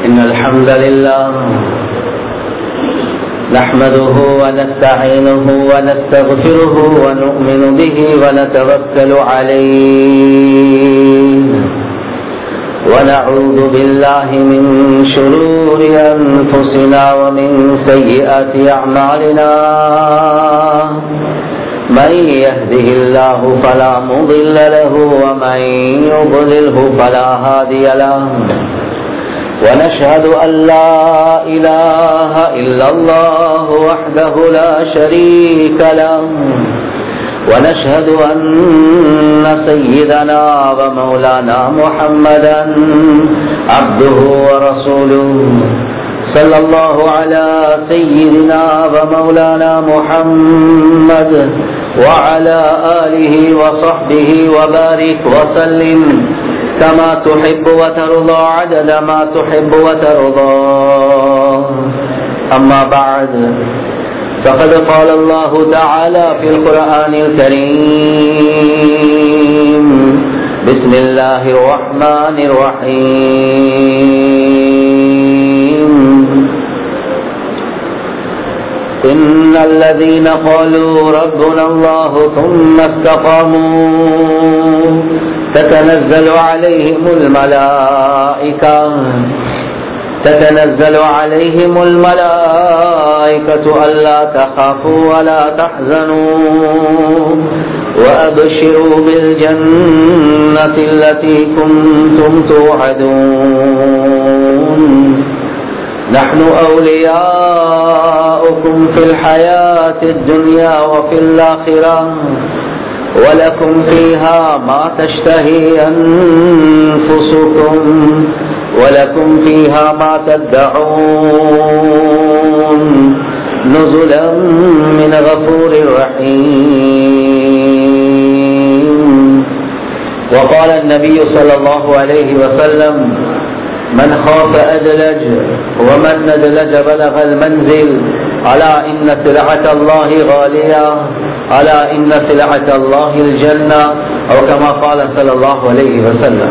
إن الحمد لله نحمده ونستعينه ونستغفره ونؤمن به ونتوكل عليه ونعوذ بالله من شرور أنفسنا ومن سيئات أعمالنا من يهده الله فلا مضل له ومن يضلله فلا هادي له ونشهد أن لا إله إلا الله وحده لا شريك له ونشهد أن سيدنا ومولانا محمدا عبده ورسوله صلى الله على سيدنا ومولانا محمد وعلى آله وصحبه وبارك وسلم كما تحب وترضى عدد ما تحب وترضى أما بعد فقد قال الله تعالى في القرآن الكريم بسم الله الرحمن الرحيم إن الذين قالوا ربنا الله ثم استقاموا تتنزل عليهم الملائكة تتنزل عليهم الملائكة ألا تخافوا ولا تحزنوا وأبشروا بالجنة التي كنتم توعدون نحن أولياؤكم في الحياة الدنيا وفي الآخرة ولكم فيها ما تشتهي أنفسكم ولكم فيها ما تدعون نزلا من غفور رحيم وقال النبي صلى الله عليه وسلم من خاف أدلج ومن ندلج بلغ المنزل ألا إن سلعة الله غالية ألا إن سلعة الله الجنة أو كما قال صلى الله عليه وسلم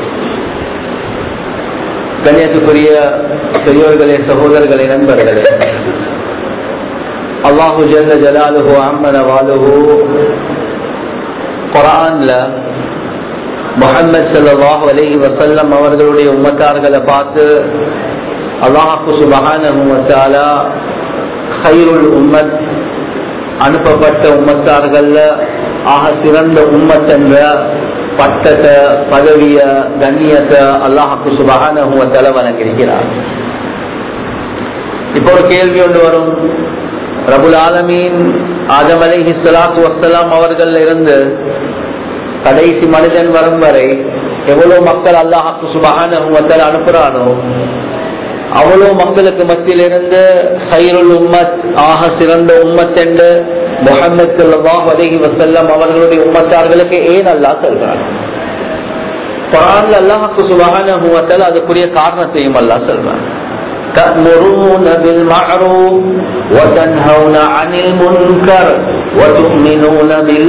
கண்ணியத்துக்குரிய பெரியோர்களே சகோதரர்களே நண்பர்களே அல்லாஹு ஜல்ல ஜலாலுஹு அம்மன வாலுஹு குரான்ல முகமது சல்லாஹு அலஹி வசல்லம் அவர்களுடைய உம்மத்தார்களை பார்த்து அல்லாஹு சுபஹானஹு வத்தாலா ஹைருல் உம்மத் அனுப்பப்பட்ட உம்மத்தார்கள்ல ஆக சிறந்த உம்மத் என்ற பட்டத்தை பதவிய கண்ணியத்தை அல்லாஹாக்கு சுபகான வழங்கியிருக்கிறார் இப்போ ஒரு கேள்வி ஒன்று வரும் ரபுல் ஆலமீன் ஆதம் அலை ஹிஸ்லாத்து வசலாம் அவர்கள் இருந்து கடைசி மனிதன் வரும் வரை எவ்வளவு மக்கள் அல்லாஹாக்கு சுபகான அனுப்புறானோ அவ்வளவு மக்களுக்கு மத்தியிலிருந்து ஹைருல் உம்மத் ஆக சிறந்த உம்மத் என்று முகமது சல்லாஹ் அலஹி வசல்லம் அவர்களுடைய உம்மத்தார்களுக்கு ஏன் அல்லா சொல்றாங்க குரான்ல அல்லாஹுக்கு சுபகான அதுக்குரிய காரணத்தையும் அல்லா சொல்றாங்க تأمرون بالمعروف وتنهون عن المنكر وتؤمنون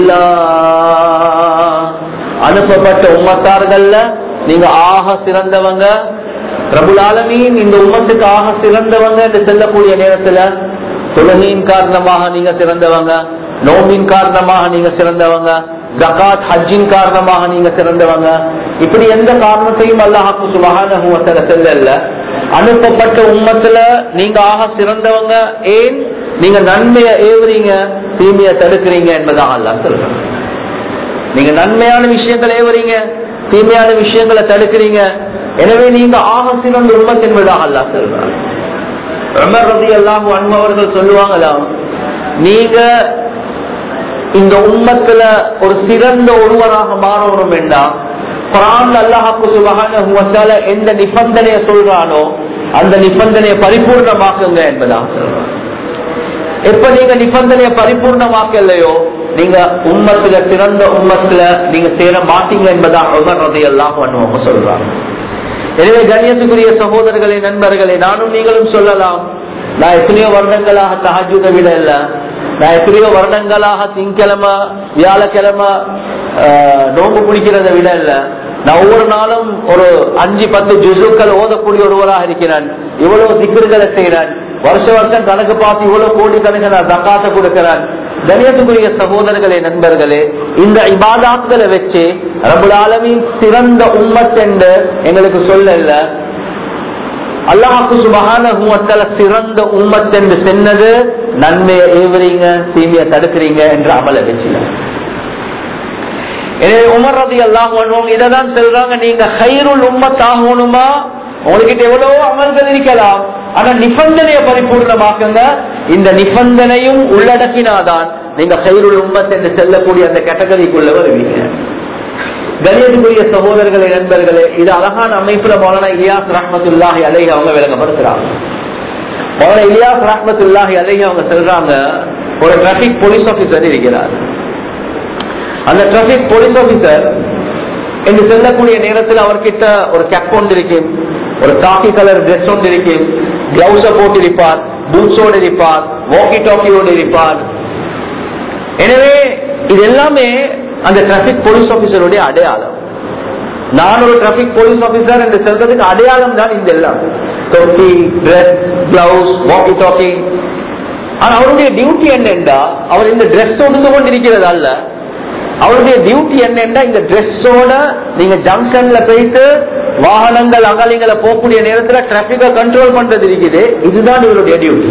بالله அனுப்பப்பட்ட உம்மத்தார்கள்ல நீங்க ஆக சிறந்தவங்க ரபுல் ஆலமீன் இந்த உம்மத்துக்கு ஆக சிறந்தவங்க என்று செல்லக்கூடிய நேரத்துல தொழுகையின் காரணமாக நீங்க சிறந்தவங்க நோம்பின் காரணமாக நீங்க சிறந்தவங்க ஜகாத் ஹஜ்ஜின் காரணமாக நீங்க சிறந்தவங்க இப்படி எந்த காரணத்தையும் அல்லாஹாக்கு சுபகான செல்லல அனுப்பப்பட்ட உம்மத்துல நீங்க ஆக சிறந்தவங்க ஏன் நீங்க நன்மையை ஏவுறீங்க தீமையை தடுக்கிறீங்க என்பதாக அல்லா சொல்றாங்க நீங்க நன்மையான விஷயங்களை ஏவுறீங்க தீமையான விஷயங்களை தடுக்கிறீங்க எனவே நீங்க ஆக சிறந்த உம்மத் என்பதாக அல்லா சொல்றாங்க உமர் ரதி அல்லாஹு அன்பு அவர்கள் சொல்லுவாங்களாம் நீங்க இந்த உம்மத்துல ஒரு சிறந்த ஒருவராக மாறணும் என்றால் குரான் அல்லாஹாக்கு சுபகான எந்த நிபந்தனையை சொல்றானோ அந்த நிபந்தனையை பரிபூர்ணமாக்குங்க என்பதா எப்ப நீங்க நிபந்தனையை பரிபூர்ணமாக்கலையோ நீங்க உம்மத்துல சிறந்த உம்மத்துல நீங்க சேர மாட்டீங்க என்பதா உமர் ரதி அல்லாஹ் பண்ணுவாங்க சொல்றாங்க எனவே கண்ணியத்துக்குரிய சகோதரர்களே நண்பர்களே நானும் நீங்களும் சொல்லலாம் நான் எத்தனையோ வருடங்களாக தஹஜுத விட இல்ல நான் எத்தனையோ வருடங்களாக திங்கிழமை வியாழக்கிழமை ஆஹ், நோன்பு குடிக்கிறத விட இல்ல நான் ஒவ்வொரு நாளும் ஒரு அஞ்சு பத்து ஜுசுக்கள் ஓதக்கூடிய ஒருவராக இருக்கிறேன் இவ்வளவு திக்கர்களை செய்கிறேன் வருஷ வருஷம் கணக்கு பார்த்து இவ்வளவு கோடி கணக்கு நான் தக்காத்த கொடுக்கிறேன் கணியத்துக்குரிய சகோதரர்களே நண்பர்களே இந்த இபாதாத்களை வச்சு ரபுல் ஆலமீன் சிறந்த உம்மத் என்று எங்களுக்கு சொல்லல அல்லாஹுக்கு சுபகான சிறந்த உம்மத் என்று சொன்னது நன்மையை ஏவுறீங்க தீமையை தடுக்கிறீங்க என்று அமல வச்சுல எனவே உமர் ரதி அல்லாஹ் பண்ணுவோம் இதைதான் சொல்றாங்க நீங்க ஹைருல் உம்மத் ஆகணுமா உங்ககிட்ட எவ்வளவோ அமல்கள் இருக்கலாம் ஆனா நிபந்தனையை பரிபூர்ணமாக்குங்க இந்த நிபந்தனையும் உள்ளடக்கினாதான் நீங்க ஹைருல் உம்மத் என்று செல்லக்கூடிய அந்த கேட்டகரிக்குள்ள வருவீங்க கணியத்துக்குரிய சகோதரர்களே நண்பர்களே இது அழகான அமைப்புல மௌலானா இலியாஸ் ரஹமத்துல்லாஹி அலைஹி அவங்க விளங்கப்படுத்துறாங்க மௌலானா இலியாஸ் ரஹமத்துல்லாஹி அலைஹி அவங்க சொல்றாங்க ஒரு டிராபிக் போலீஸ் ஆபீசர் இருக்கிறார் அந்த டிராபிக் போலீஸ் ஆபீசர் என்று செல்லக்கூடிய நேரத்தில் அவர்கிட்ட ஒரு கேப் ஒன்று இருக்கும் ஒரு காக்கி கலர் ட்ரெஸ் ஒன்று இருக்கும் கிளவுஸ போட்டு இருப்பார் பூட்ஸோடு இருப்பார் வாக்கி டாக்கியோடு இருப்பார் எனவே இது எல்லாமே அந்த டிராபிக் போலீஸ் ஆபீசருடைய அடையாளம் நான் ஒரு டிராபிக் போலீஸ் ஆபீசர் என்று சொல்றதுக்கு அடையாளம் தான் இந்த எல்லாம் தொப்பி ட்ரெஸ் கிளவுஸ் வாக்கி டாக்கி ஆனா அவருடைய டியூட்டி என்னென்றா அவர் இந்த ட்ரெஸ் உடுத்து கொண்டிருக்கிறது அல்ல அவருடைய டியூட்டி என்னென்னா இந்த ட்ரெஸ்ஸோட நீங்க ஜங்ஷன்ல போயிட்டு வாகனங்கள் அகலிங்களை போகக்கூடிய நேரத்துல டிராபிக்கை கண்ட்ரோல் பண்றது இருக்குது இதுதான் இவருடைய டியூட்டி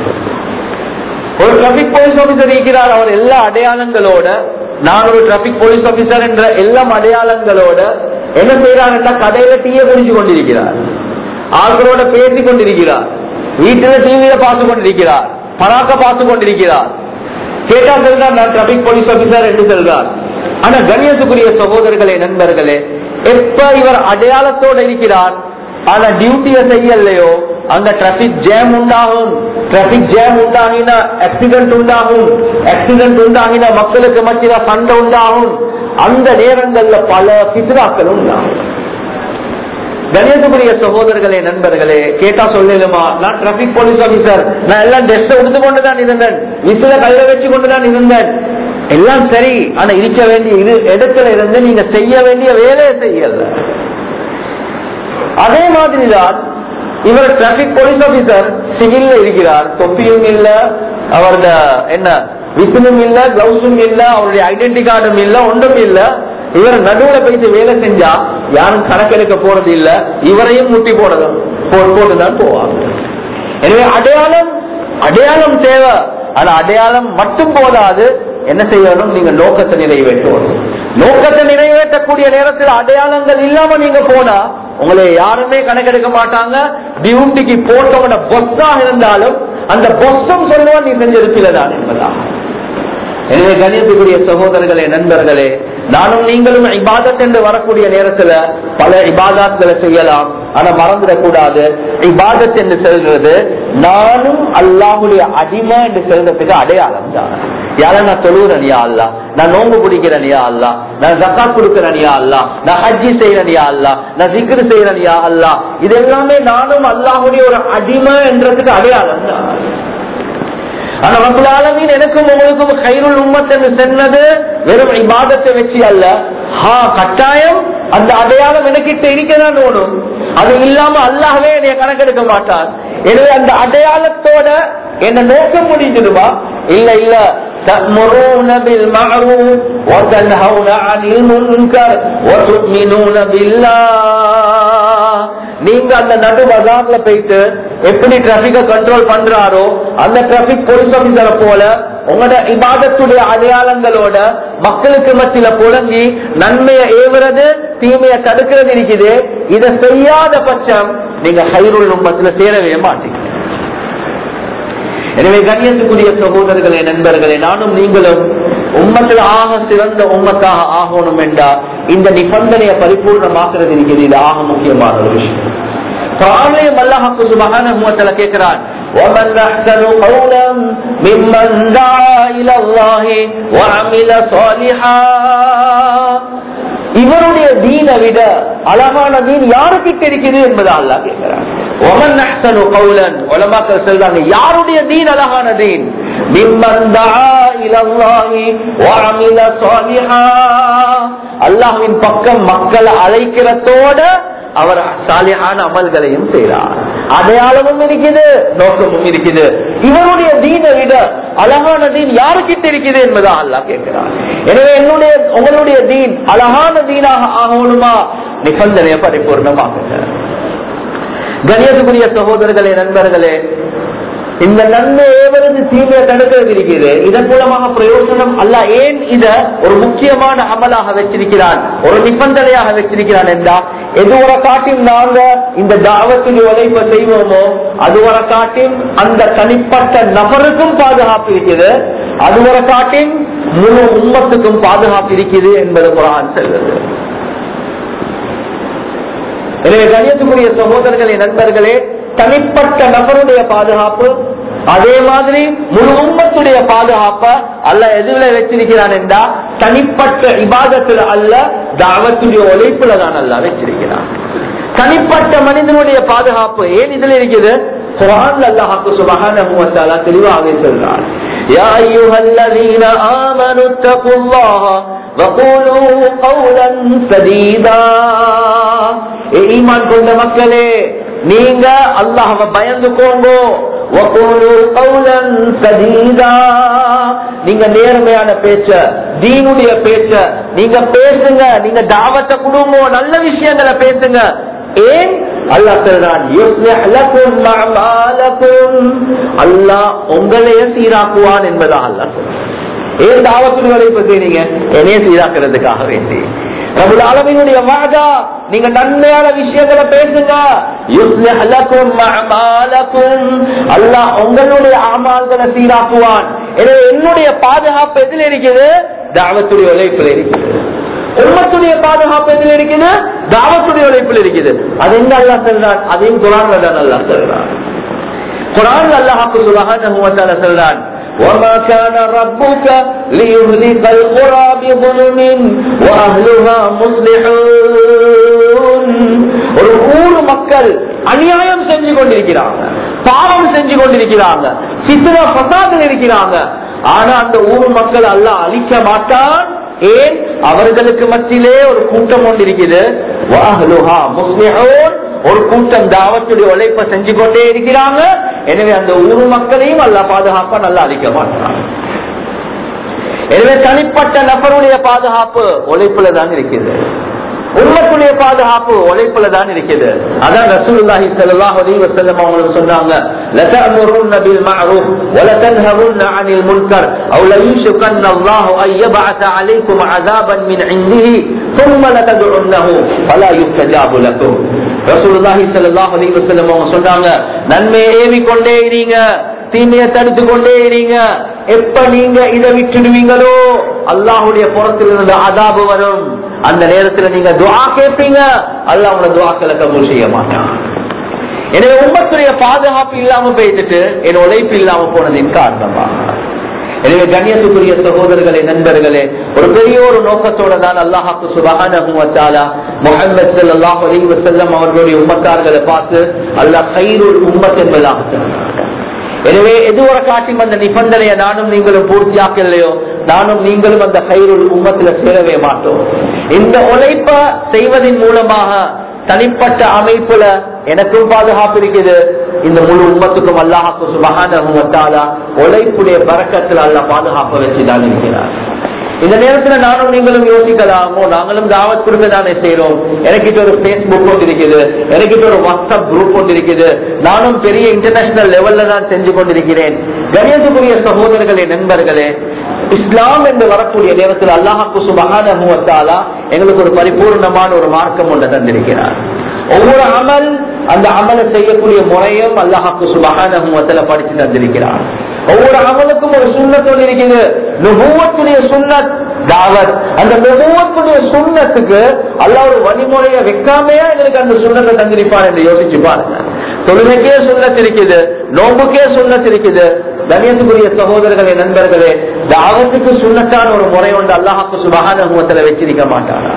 ஒரு டிராபிக் போலீஸ் ஆபீசர் இருக்கிறார் அவர் எல்லா அடையாளங்களோட நான் ஒரு டிராபிக் போலீஸ் ஆபீசர் என்ற எல்லா அடையாளங்களோட என்ன செய்யறாருன்னா கடையில டீயை குடிச்சு கொண்டிருக்கிறார் ஆள்களோட பேசி கொண்டிருக்கிறார் வீட்டுல டிவியில பார்த்து கொண்டிருக்கிறார் பராக்க பார்த்து கொண்டிருக்கிறார் கேட்டா சொல்றார் நான் டிராபிக் போலீஸ் ஆபீசர் என்று சொல்றார் ஆனா கணியத்துக்குரிய சகோதரர்களே நண்பர்களே எப்ப இவர் அடையாளத்தோட இருக்கிறார் ஆனா டியூட்டியை செய்யலையோ அங்க டிராபிக் ஜாம் உண்டாகும் டிராபிக் ஜாம் உண்டாகினா ஆக்சிடென்ட் உண்டாகும் ஆக்சிடென்ட் உண்டாகினா மக்களுக்கு மத்தியில சண்டை உண்டாகும் அந்த நேரங்கள்ல பல பித்ராக்கள் உண்டாகும் கணியத்துக்குரிய சகோதரர்களே நண்பர்களே கேட்டா சொல்லலுமா நான் டிராபிக் போலீஸ் ஆபீசர் நான் எல்லாம் டெஸ்ட் எடுத்து கொண்டுதான் இருந்தேன் விசில கையில வச்சு கொண்டுதான் இருந்தேன் எல்லாம் சரி ஆனா இருக்க வேண்டிய இரு இடத்துல இருந்து நீங்க செய்ய வேண்டிய வேலையை செய்யல அதே மாதிரிதான் இவர் டிராபிக் போலீஸ் ஆபீசர் சிவில்ல இருக்கிறார் தொப்பியும் இல்ல அவருடைய என்ன விசிலும் இல்ல கிளவுஸும் இல்ல அவருடைய ஐடென்டி கார்டும் இல்ல ஒன்றும் இல்ல இவர் நடுவுல போயிட்டு வேலை செஞ்சா யாரும் கணக்கெடுக்க போறது இல்ல இவரையும் முட்டி போடுறது போட்டுதான் போவாங்க எனவே அடையாளம் அடையாளம் தேவை ஆனா அடையாளம் மட்டும் போதாது என்ன செய்யணும் நீங்க நோக்கத்தை நிறைவேற்றணும் நோக்கத்தை நிறைவேற்றக்கூடிய நேரத்தில் அடையாளங்கள் இல்லாம நீங்க போனா உங்களை யாருமே கணக்கெடுக்க மாட்டாங்க டியூட்டிக்கு போட்டவன பொஸ்ஸாக இருந்தாலும் அந்த பொஸ்ஸம் சொல்லுவான் நீ செஞ்சிருக்கிறதான் என்பதாக எனவே கணியத்துக்குரிய சகோதரர்களே நண்பர்களே நானும் நீங்களும் இபாதத் என்று வரக்கூடிய நேரத்துல பல இபாதாத்களை செய்யலாம் ஆனா மறந்துடக்கூடாது இபாதத் என்று சொல்றது நானும் அல்லாஹுடைய அடிமை என்று சொல்றதுக்கு அடையாளம் தான் யார நான் தொழுகிறேன் யா அல்லா நான் நோம்பு பிடிக்கிறேன் யா அல்லா நான் ஜக்காத் கொடுக்கிறேன் யா அல்லா நான் ஹஜ்ஜி செய்யறேன் யா அல்லா நான் சிக்கர் செய்யறேன் யா அல்லா இது எல்லாமே நானும் அல்லாஹுடைய ஒரு அடிமை என்றதுக்கு அடையாளம் தான் ஆனா ரபுல் ஆலமீன் எனக்கும் உங்களுக்கும் கைருள் உம்மத் என்று சொன்னது வெறும் இபாதத்தை வச்சு அல்ல ஹா கட்டாயம் அந்த அடையாளம் எனக்கிட்ட இருக்கதான் தோணும் அது இல்லாம அல்லாஹ்வே என்னைய கணக்கெடுக்க மாட்டான் எனவே அந்த அடையாளத்தோட என்ன நோக்கம் முடிஞ்சிடுமா இல்ல இல்ல تأمرون بالمعروف وتنهون عن المنكر وتؤمنون بالله நீங்க அந்த நடு பஜார்ல போயிட்டு எப்படி டிராபிக்க கண்ட்ரோல் பண்றாரோ அந்த டிராபிக் போலீஸ் ஆபீசரை போல உங்களோட இபாதத்துடைய அடையாளங்களோட மக்களுக்கு மத்தியில புழங்கி நன்மையை ஏவுறது தீமையை தடுக்கிறது இருக்குது இதை செய்யாத பட்சம் நீங்க ஹைருள் உம்மத்துல சேரவே மாட்டீங்க எனவே கண்ணியத்துக்குரிய சகோதரர்களே நண்பர்களே நானும் நீங்களும் உம்மத்தில் ஆக சிறந்த உம்மத்தாக ஆகணும் என்றால் இந்த நிபந்தனையை பரிபூர்ணமாக்குறது இருக்கிறது இது ஆக முக்கியமான ஒரு விஷயம் குரான்லயும் அல்லாஹ் சுப்ஹானஹு வ தஆலா கேக்குறான் ومن أحسن قولا ممن دعا إلى الله وعمل صالحا இவருடைய தீனை விட அழகான தீன் யாருக்கிட்ட இருக்குது என்பதை அல்லாஹ் கேட்கிறார் ஒமன் அஹ்சனு கௌலன் உலமாக்கள் சொல்றாங்க யாருடைய தீன் அழகான தீன் மிம்மன் தஆ இலல்லாஹி வஅமில ஸாலிஹா அல்லாஹ்வின் பக்கம் மக்களை அழைக்கிறதோட அவர் சாலியான அமல்களையும் செய்கிறார் அடையாளமும் இருக்குது நோக்கமும் இருக்குது இவருடைய தீனை விட அழகான தீன் யாருக்கிட்ட இருக்குது என்பதா அல்லாஹ் கேட்கிறார் எனவே என்னுடைய உங்களுடைய தீன் அழகான தீனாக ஆகணுமா நிபந்தனையை பரிபூர்ணமாக்குங்க கணியத்துக்குரிய சகோதரர்களே நண்பர்களே இந்த நன்மை ஏவரது தீமையை தடுக்கிறது இருக்குது இதன் மூலமாக பிரயோஜனம் அல்ல ஏன் இத ஒரு முக்கியமான அமலாக வச்சிருக்கிறான் ஒரு நிபந்தனையாக வச்சிருக்கிறான் என்றா எது ஒரு காட்டியும் நாங்க இந்த தாவத்துடைய உழைப்பை செய்வோமோ அது ஒரு காட்டியும் அந்த தனிப்பட்ட நபருக்கும் பாதுகாப்பு இருக்குது அது ஒரு காட்டின் முழு உம்மத்துக்கும் பாதுகாப்பு இருக்குது என்பது குரான் செல்வது எனவே கணியத்துக்குரிய சகோதரர்களே நண்பர்களே தனிப்பட்ட நபருடைய பாதுகாப்பு அதே மாதிரி முழு உம்மத்துடைய பாதுகாப்ப அல்ல எதுல வச்சிருக்கிறான் என்றா தனிப்பட்ட இபாதத்துல அல்ல தாவத்துடைய உழைப்புல தான் அல்ல வச்சிருக்கிறான் தனிப்பட்ட மனிதனுடைய பாதுகாப்பு ஏன் இதுல இருக்குது குரான் அல்லாஹாக்கு சுபஹானஹு வ தஆலா தெளிவாகவே சொல்றார் يا أيها الذين آمنوا اتقوا الله وقولوا قولا سديدا ஈமான் கொண்ட மக்களே நீங்க அல்லாஹ்வை பயந்துக்கோங்க وقولوا قولا سديدا நீங்க நேர்மையான பேச்ச தீனுடைய பேச்ச நீங்க பேசுங்க நீங்க தாவத்தை கொடுங்க நல்ல விஷயங்களை பேசுங்க ஏன் அல்லாஹ் சொல்றான் யுஸ்லிஹ் லக்கும் அஅமாலக்கும் அல்லாஹ் உங்களையே சீராக்குவான் என்பதா அல்லாஹ் சொல்றான் ஏன் தாவத்துடைய உழைப்பு செய்றீங்க என்னைய சீராக்குறதுக்காக வேண்டி ரபுல் ஆலமீனுடைய வாதா நீங்க நன்மையான விஷயங்களை பேசுங்க யுஸ்லிஹ் லக்கும் அஅமாலக்கும் அல்லாஹ் உங்களுடைய அமால்களை சீராக்குவான் எனவே என்னுடைய பாதுகாப்பு எதில் இருக்குது தாவத்துடைய உழைப்பில் இருக்குது உம்மத்துடைய பாதுகாப்பு எதில் இருக்குது தாவத்துடைய உழைப்பில் இருக்குது அது எங்க அல்லாஹ் சொல்றான் அதையும் குரான்ல தான் அல்லாஹ் சொல்றான் குரான் அல்லாஹாக்கு சுபஹானஹு வ தஆலா சொல்றான் وما كان ربك ليهلك القرى بظلم واهلها مصلحون ஒரு ஊர் மக்கள் அநியாயம் செஞ்சு கொண்டிருக்கிறாங்க பாவம் செஞ்சு கொண்டிருக்கிறாங்க சித்திர பசாதில் இருக்கிறாங்க ஆனா அந்த ஊர் மக்கள் அல்லாஹ் அழிக்க மாட்டான் ஏன் அவர்களுக்கு மத்தியிலே ஒரு கூட்டம் ஒன்று இருக்குது வாஹ்லுஹா முஸ்லிஹூன் ஒரு கூட்டம் தாவத்துடைய உழைப்பை செஞ்சு கொண்டே இருக்கிறாங்க எனவே அந்த ஊர் மக்களையும் அல்ல பாதுகாப்பா நல்லா அழிக்க மாட்டான் எனவே தனிப்பட்ட நபருடைய பாதுகாப்பு உழைப்புல தான் இருக்குது உண்மத்துடைய பாதுகாப்பு உழைப்புல தான் இருக்குது அதான் ரசூலுல்லாஹி ஸல்லல்லாஹு அலைஹி வஸல்லம் அவங்க சொன்னாங்க லதஅமுருன்ன பில் மஅரூஃப் வ லதன்ஹவுன்ன அனில் முன்கர் அவ் லயுஷகன்ன அல்லாஹு அன் யபஅஸ அலைக்கும் அஸாபன் மின் இன்திஹி ثم لتدعنه فلا يستجاب لكم ரசூலுல்லாஹி ஸல்லல்லாஹு அலைஹி வஸல்லம் அவங்க சொன்னாங்க நன்மையை ஏவி கொண்டே இருங்க தீமையை தடுத்து கொண்டே இருங்க எப்ப நீங்க இதை விட்டுடுவீங்களோ அல்லாஹ்வுடைய புறத்திலிருந்து அதாபு வரும் அந்த நேரத்துல நீங்க துஆ கேட்பீங்க அல்லாஹ் உங்களோட துஆக்களை கபூல் செய்ய மாட்டான் எனவே உம்மத்துடைய பாதுகாப்பு இல்லாம போயிட்டு என் உழைப்பு இல்லாம போனதின் காரணமா எனவே கண்ணியத்துக்குரிய சகோதரர்களே நண்பர்களே ஒரு பெரிய ஒரு நோக்கத்தோட தான் அல்லாஹாக்கு சுபஹானஹு வ தஆலா முஹம்மது ஸல்லல்லாஹு அலைஹி வஸல்லம் அவர்களுடைய உம்மத்தார்களை பார்த்து அல்லாஹ் கைருல் உம்மத் என்பதாக சொன்னார் எனவே எது ஒரு காட்டும் அந்த நிபந்தனையை நானும் நீங்களும் பூர்த்தியாக்கலையோ நானும் நீங்களும் அந்த கைருள் உம்மத்துல சேரவே மாட்டோம் இந்த உழைப்ப செய்வதன் மூலமாக தனிப்பட்ட அமைப்புல எனக்கும் பாதுகாப்பு இருக்குது இந்த முழு உம்மத்துக்கும் அல்லாஹாக்கு சுபஹானஹு வ தஆலா உழைப்புடைய பறக்கத்தில் அல்லாஹ் பாதுகாப்பு வச்சுதான் இருக்கிறார் இந்த நேரத்துல நானும் நீங்களும் யோசிக்கலாமோ நாங்களும் தாவத் கொடுக்க தானே செய்யறோம் எனக்கிட்ட ஒரு பேஸ்புக் ஒன்று இருக்குது எனக்கிட்ட ஒரு வாட்ஸ்அப் குரூப் ஒன்று இருக்குது நானும் பெரிய இன்டர்நேஷனல் லெவல்ல தான் செஞ்சு கொண்டிருக்கிறேன் கணியத்துக்குரிய சகோதரர்களே நண்பர்களே இஸ்லாம் என்று வரக்கூடிய நேரத்தில் அல்லாஹாக்கு சுபஹானஹு வ தஆலா எங்களுக்கு ஒரு பரிபூர்ணமான ஒரு மார்க்கம் ஒன்று தந்திருக்கிறார் ஒவ்வொரு அமல் அந்த அமலை செய்யக்கூடிய முறையும் அல்லாஹாக்கு சுபஹானஹு வ தஆலா படித்து தந்திருக்கிறார் ஒவ்வொரு அமலுக்கும் ஒரு சுண்ணத் ஒன்று இருக்குது நுபுவத்துடைய சுண்ணத் தாவத் அந்த நுபுவத்துடைய சுண்ணத்துக்கு அல்லாஹ் ஒரு வழிமுறையை வைக்காமையா எங்களுக்கு அந்த சுண்ணத்தை தந்திருப்பார் என்று யோசிச்சு பாருங்க தொழுகைக்கே சுண்ணத் இருக்குது நோம்புக்கே சுண்ணத் இருக்குது கணியத்துக்குரிய சகோதரர்களே நண்பர்களே தாவத்துக்கு சுண்ணத்தான ஒரு முறை ஒன்று அல்லாஹாக்கு சுபகான வச்சிருக்க மாட்டாரா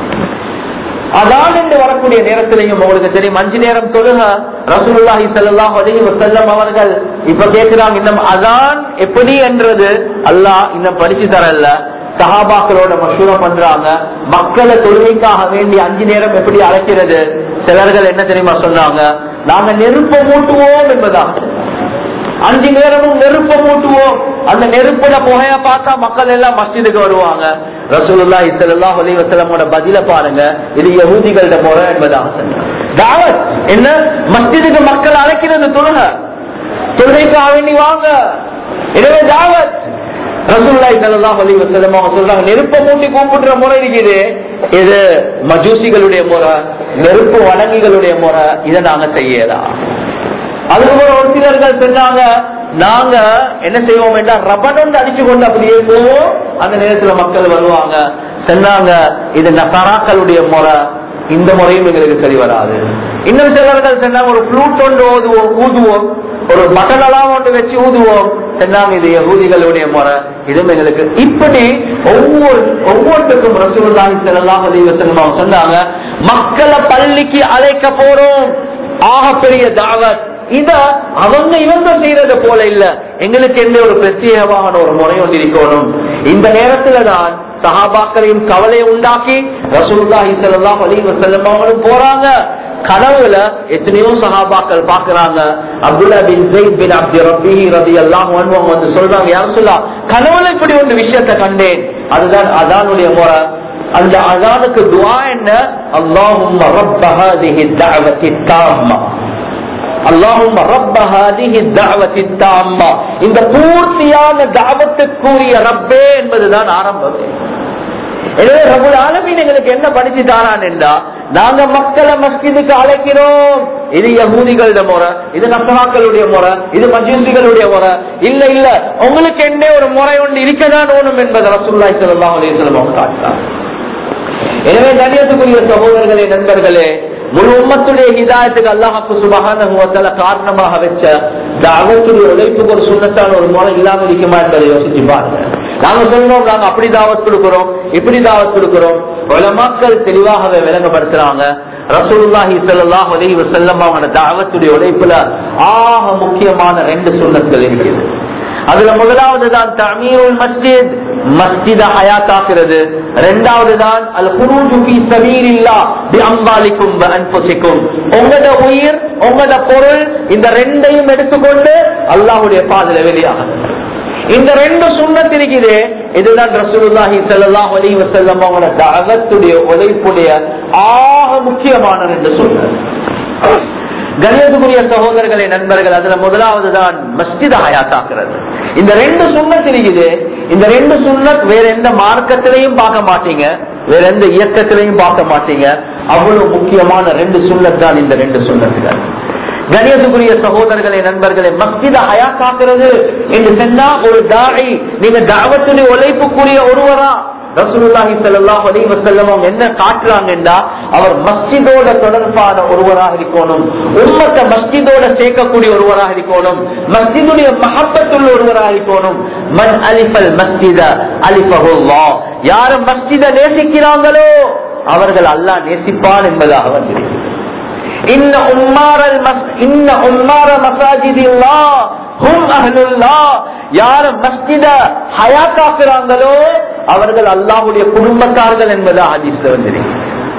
அதான் என்று வரக்கூடிய நேரத்திலையும் உங்களுக்கு தெரியும் அஞ்சு நேரம் தொழுக ரசூலுல்லாஹி ஸல்லல்லாஹு அலைஹி வஸல்லம் அவர்கள் இப்ப கேக்குறாங்க இன்னும் அதான் எப்படி என்றது அல்லாஹ் இன்னும் படிச்சு தரல சஹாபாக்களோட மசூரா பண்றாங்க மக்களை தொழுகைக்காக வேண்டி அஞ்சு நேரம் எப்படி அழைக்கிறது சிலர்கள் என்ன தெரியுமா சொன்னாங்க நாங்க நெருப்ப மூட்டுவோம் என்பதாக அஞ்சு நேரமும் நெருப்ப மூட்டுவோம் அந்த நெருப்புல புகைய பார்த்தா மக்கள் எல்லாம் மஸ்ஜிதுக்கு வருவாங்க ரசூலுல்லா இஸ்லாம் அலி வசலமோட பதில பாருங்க இது யகூதிகளோட முறை என்பதாக சொன்னாங்க. தாவத் என்ன மஸ்ஜிதுக்கு மக்கள் அழைக்கிறது தொழுக தொழுகைக்காக வேண்டி வாங்க எனவே தாவத் ரசூலுல்லாஹி ஸல்லல்லாஹு அலைஹி வஸல்லம் அவங்க சொல்றாங்க நெருப்ப மூட்டி கூப்பிடுற முறை இருக்குது இது மஜூசிகளுடைய முறை நெருப்பு வணங்கிகளுடைய முறை இதை நாங்க செய்யதா அதுக்கப்புறம் ஒரு சிலர்கள் சொன்னாங்க நாங்க என்ன செய்வோம் என்றால் ரப்பன் ஒன்று அடிச்சு கொண்டு அப்படியே போவோம் அந்த நேரத்துல மக்கள் வருவாங்க சொன்னாங்க இது நசாராக்களுடைய முறை இந்த முறையும் எங்களுக்கு சரி வராது இன்னும் சிலர்கள் சொன்னாங்க ஒரு ஃப்ளூட் ஒன்று ஓதுவோம் ஊதுவோம் ஒரு மட்டனெல்லாம் ஒன்று வச்சு ஊதுவோம் சொன்னாங்க இது யகூதிகளுடைய முறை இதுவும் எங்களுக்கு இப்படி ஒவ்வொரு ஒவ்வொருத்தருக்கும் ரசூலுல்லாஹி ஸல்லல்லாஹு அலைஹி வஸல்லம் அவங்க சொன்னாங்க மக்களை பள்ளிக்கு அழைக்க போறோம் ஆக பெரிய தாவத் இத அவங்க இவங்க செய்யறது போல இல்ல எங்களுக்கு எந்த ஒரு பிரத்யேகமான ஒரு முறை ஒன்று இருக்கணும் இந்த நேரத்துல தான் சஹாபாக்களையும் கவலையை உண்டாக்கி ரசூலுல்லாஹி ஸல்லல்லாஹு அலைஹி வஸல்லம் அவங்களும் போறாங்க கனவுல எத்தனையோ சஹாபாக்கள் பாக்குறாங்க அப்துல்லா பின் ஜெயித் பின் அப்தி ரப்பி ரலியல்லாஹு அன்ஹு அவங்க வந்து சொல்றாங்க யார் சொல்லா கனவுல இப்படி ஒரு விஷயத்தை கண்டேன் அதுதான் அதானுடைய முறை அந்த அதானுக்கு துஆ என்ன அல்லாஹும்ம ரப்ப ஹாதிஹி தஅவத்தி தாம்மா அல்லாஹும் ரப்ப ஹாதிஹி தஅவத்தி தாம்மா இந்த பூர்த்தியான தஅவத்துக்குரிய ரப்பே என்பதுதான் ஆரம்பம் எனவே ரபுல் ஆலமீன் எங்களுக்கு என்ன படிச்சு தாரான் என்றா நாங்க மக்களை மஸ்ஜிதுக்கு அழைக்கிறோம் இது யகூதிகளோட முறை இது நசராக்களுடைய முறை இது மஜூசிகளுடைய முறை இல்ல இல்ல உங்களுக்கு என்ன ஒரு முறை ஒன்று இருக்கதான் ஓணும் என்பதை ரசூல்லாய் ஸல்லல்லாஹு அலைஹி வஸல்லம் அவங்க காட்டுறாங்க எனவே கண்ணியத்துக்குரிய சகோதரர்களே நண்பர்களே முழு உம்மத்துடைய ஹிதாயத்துக்கு அல்லாஹாக்கு சுபகான காரணமாக வச்ச தாவத்துடைய உழைப்புக்கு ஒரு சுண்ணத்தான ஒரு முறை இல்லாம இருக்குமா என்பதை யோசிச்சு பாருங்க நாங்க சொல்றோம் நாங்க அப்படி தாவத் கொடுக்கிறோம் இப்படி தாவத் கொடுக்கிறோம் உலமாக்கள் தெளிவாகவே விளங்கப்படுத்துறாங்க ரசூலுல்லாஹி ஸல்லல்லாஹு அலைஹி வஸல்லம் அவங்க தாவத்துடைய உழைப்புல ஆக முக்கியமான ரெண்டு சுண்ணத்துகள் இருக்குது அதுல முதலாவது தான் தமீருல் மஸ்ஜித் மஸ்ஜித ஹயாத்தாக்குறது இரண்டாவது தான் அல் குரூஜு ஃபீ சபீலில்லா பி அம்பாலிக்கும் வ அன்ஃபுசிக்கும் உங்களோட உயிர் உங்களோட பொருள் இந்த ரெண்டையும் எடுத்துக்கொண்டு அல்லாஹ்வுடைய பாதையில வெளியாகும் இந்த ரெண்டு சுண்ணத் இருக்குது இதுதான் ரசூலுல்லாஹி ஸல்லல்லாஹு அலைஹி வஸல்லம் அவங்களோட தஅவத்துடைய உழைப்புடைய ஆக முக்கியமான ரெண்டு சுண்ணத் கண்ணியத்துக்குரிய சகோதரர்களே நண்பர்கள் அதுல முதலாவது தான் மஸ்ஜித் ஹயாத்தாக்குறது இந்த ரெண்டு சுண்ணத் இருக்குது இந்த ரெண்டு சுண்ணத் வேற எந்த மார்க்கத்திலையும் பார்க்க மாட்டீங்க வேற எந்த இயக்கத்திலையும் பார்க்க மாட்டீங்க அவ்வளவு முக்கியமான ரெண்டு சுண்ணத் தான் இந்த ரெண்டு சுண்ணத்துகள் கணியத்துக்குரிய சகோதரர்களே நண்பர்களே மஸ்ஜித ஹயாத்தாக்குறது என்று சொன்னா ஒரு தாய் நீங்க தாவத்துடைய உழைப்புக்குரிய ஒருவரா ரசூலுல்லாஹி ஸல்லல்லாஹு அலைஹி வஸல்லம் அவங்க என்ன காட்டுறாங்கன்னா அவர் மஸ்ஜிதோட தொடர்பான ஒருவராக இருக்கணும் உம்மத்தை மஸ்ஜிதோட சேர்க்கக்கூடிய ஒருவராக இருக்கணும் மஸ்ஜிதுடைய மஹப்பத்துள்ள ஒருவராக இருக்கணும் மன் அலிஃபல் மஸ்ஜித அலிஃபஹுல்லாஹ் யார் மஸ்ஜித நேசிக்கிறாங்களோ அவர்கள் அல்லாஹ் நேசிப்பான் என்பதாக வந்திருக்கிறது இன்ன உம்மாரல் மஸ் இன்ன உம்மார மசாஜிதில்லாஹ் ஹும் அஹ்லுல்லாஹ் யார் மஸ்ஜித ஹயாத்தாக்குறாங்களோ அவர்கள் அல்லாஹ்வுடைய குடும்பத்தார்கள் என்பது ஹதீஸ்ல வந்திருக்கு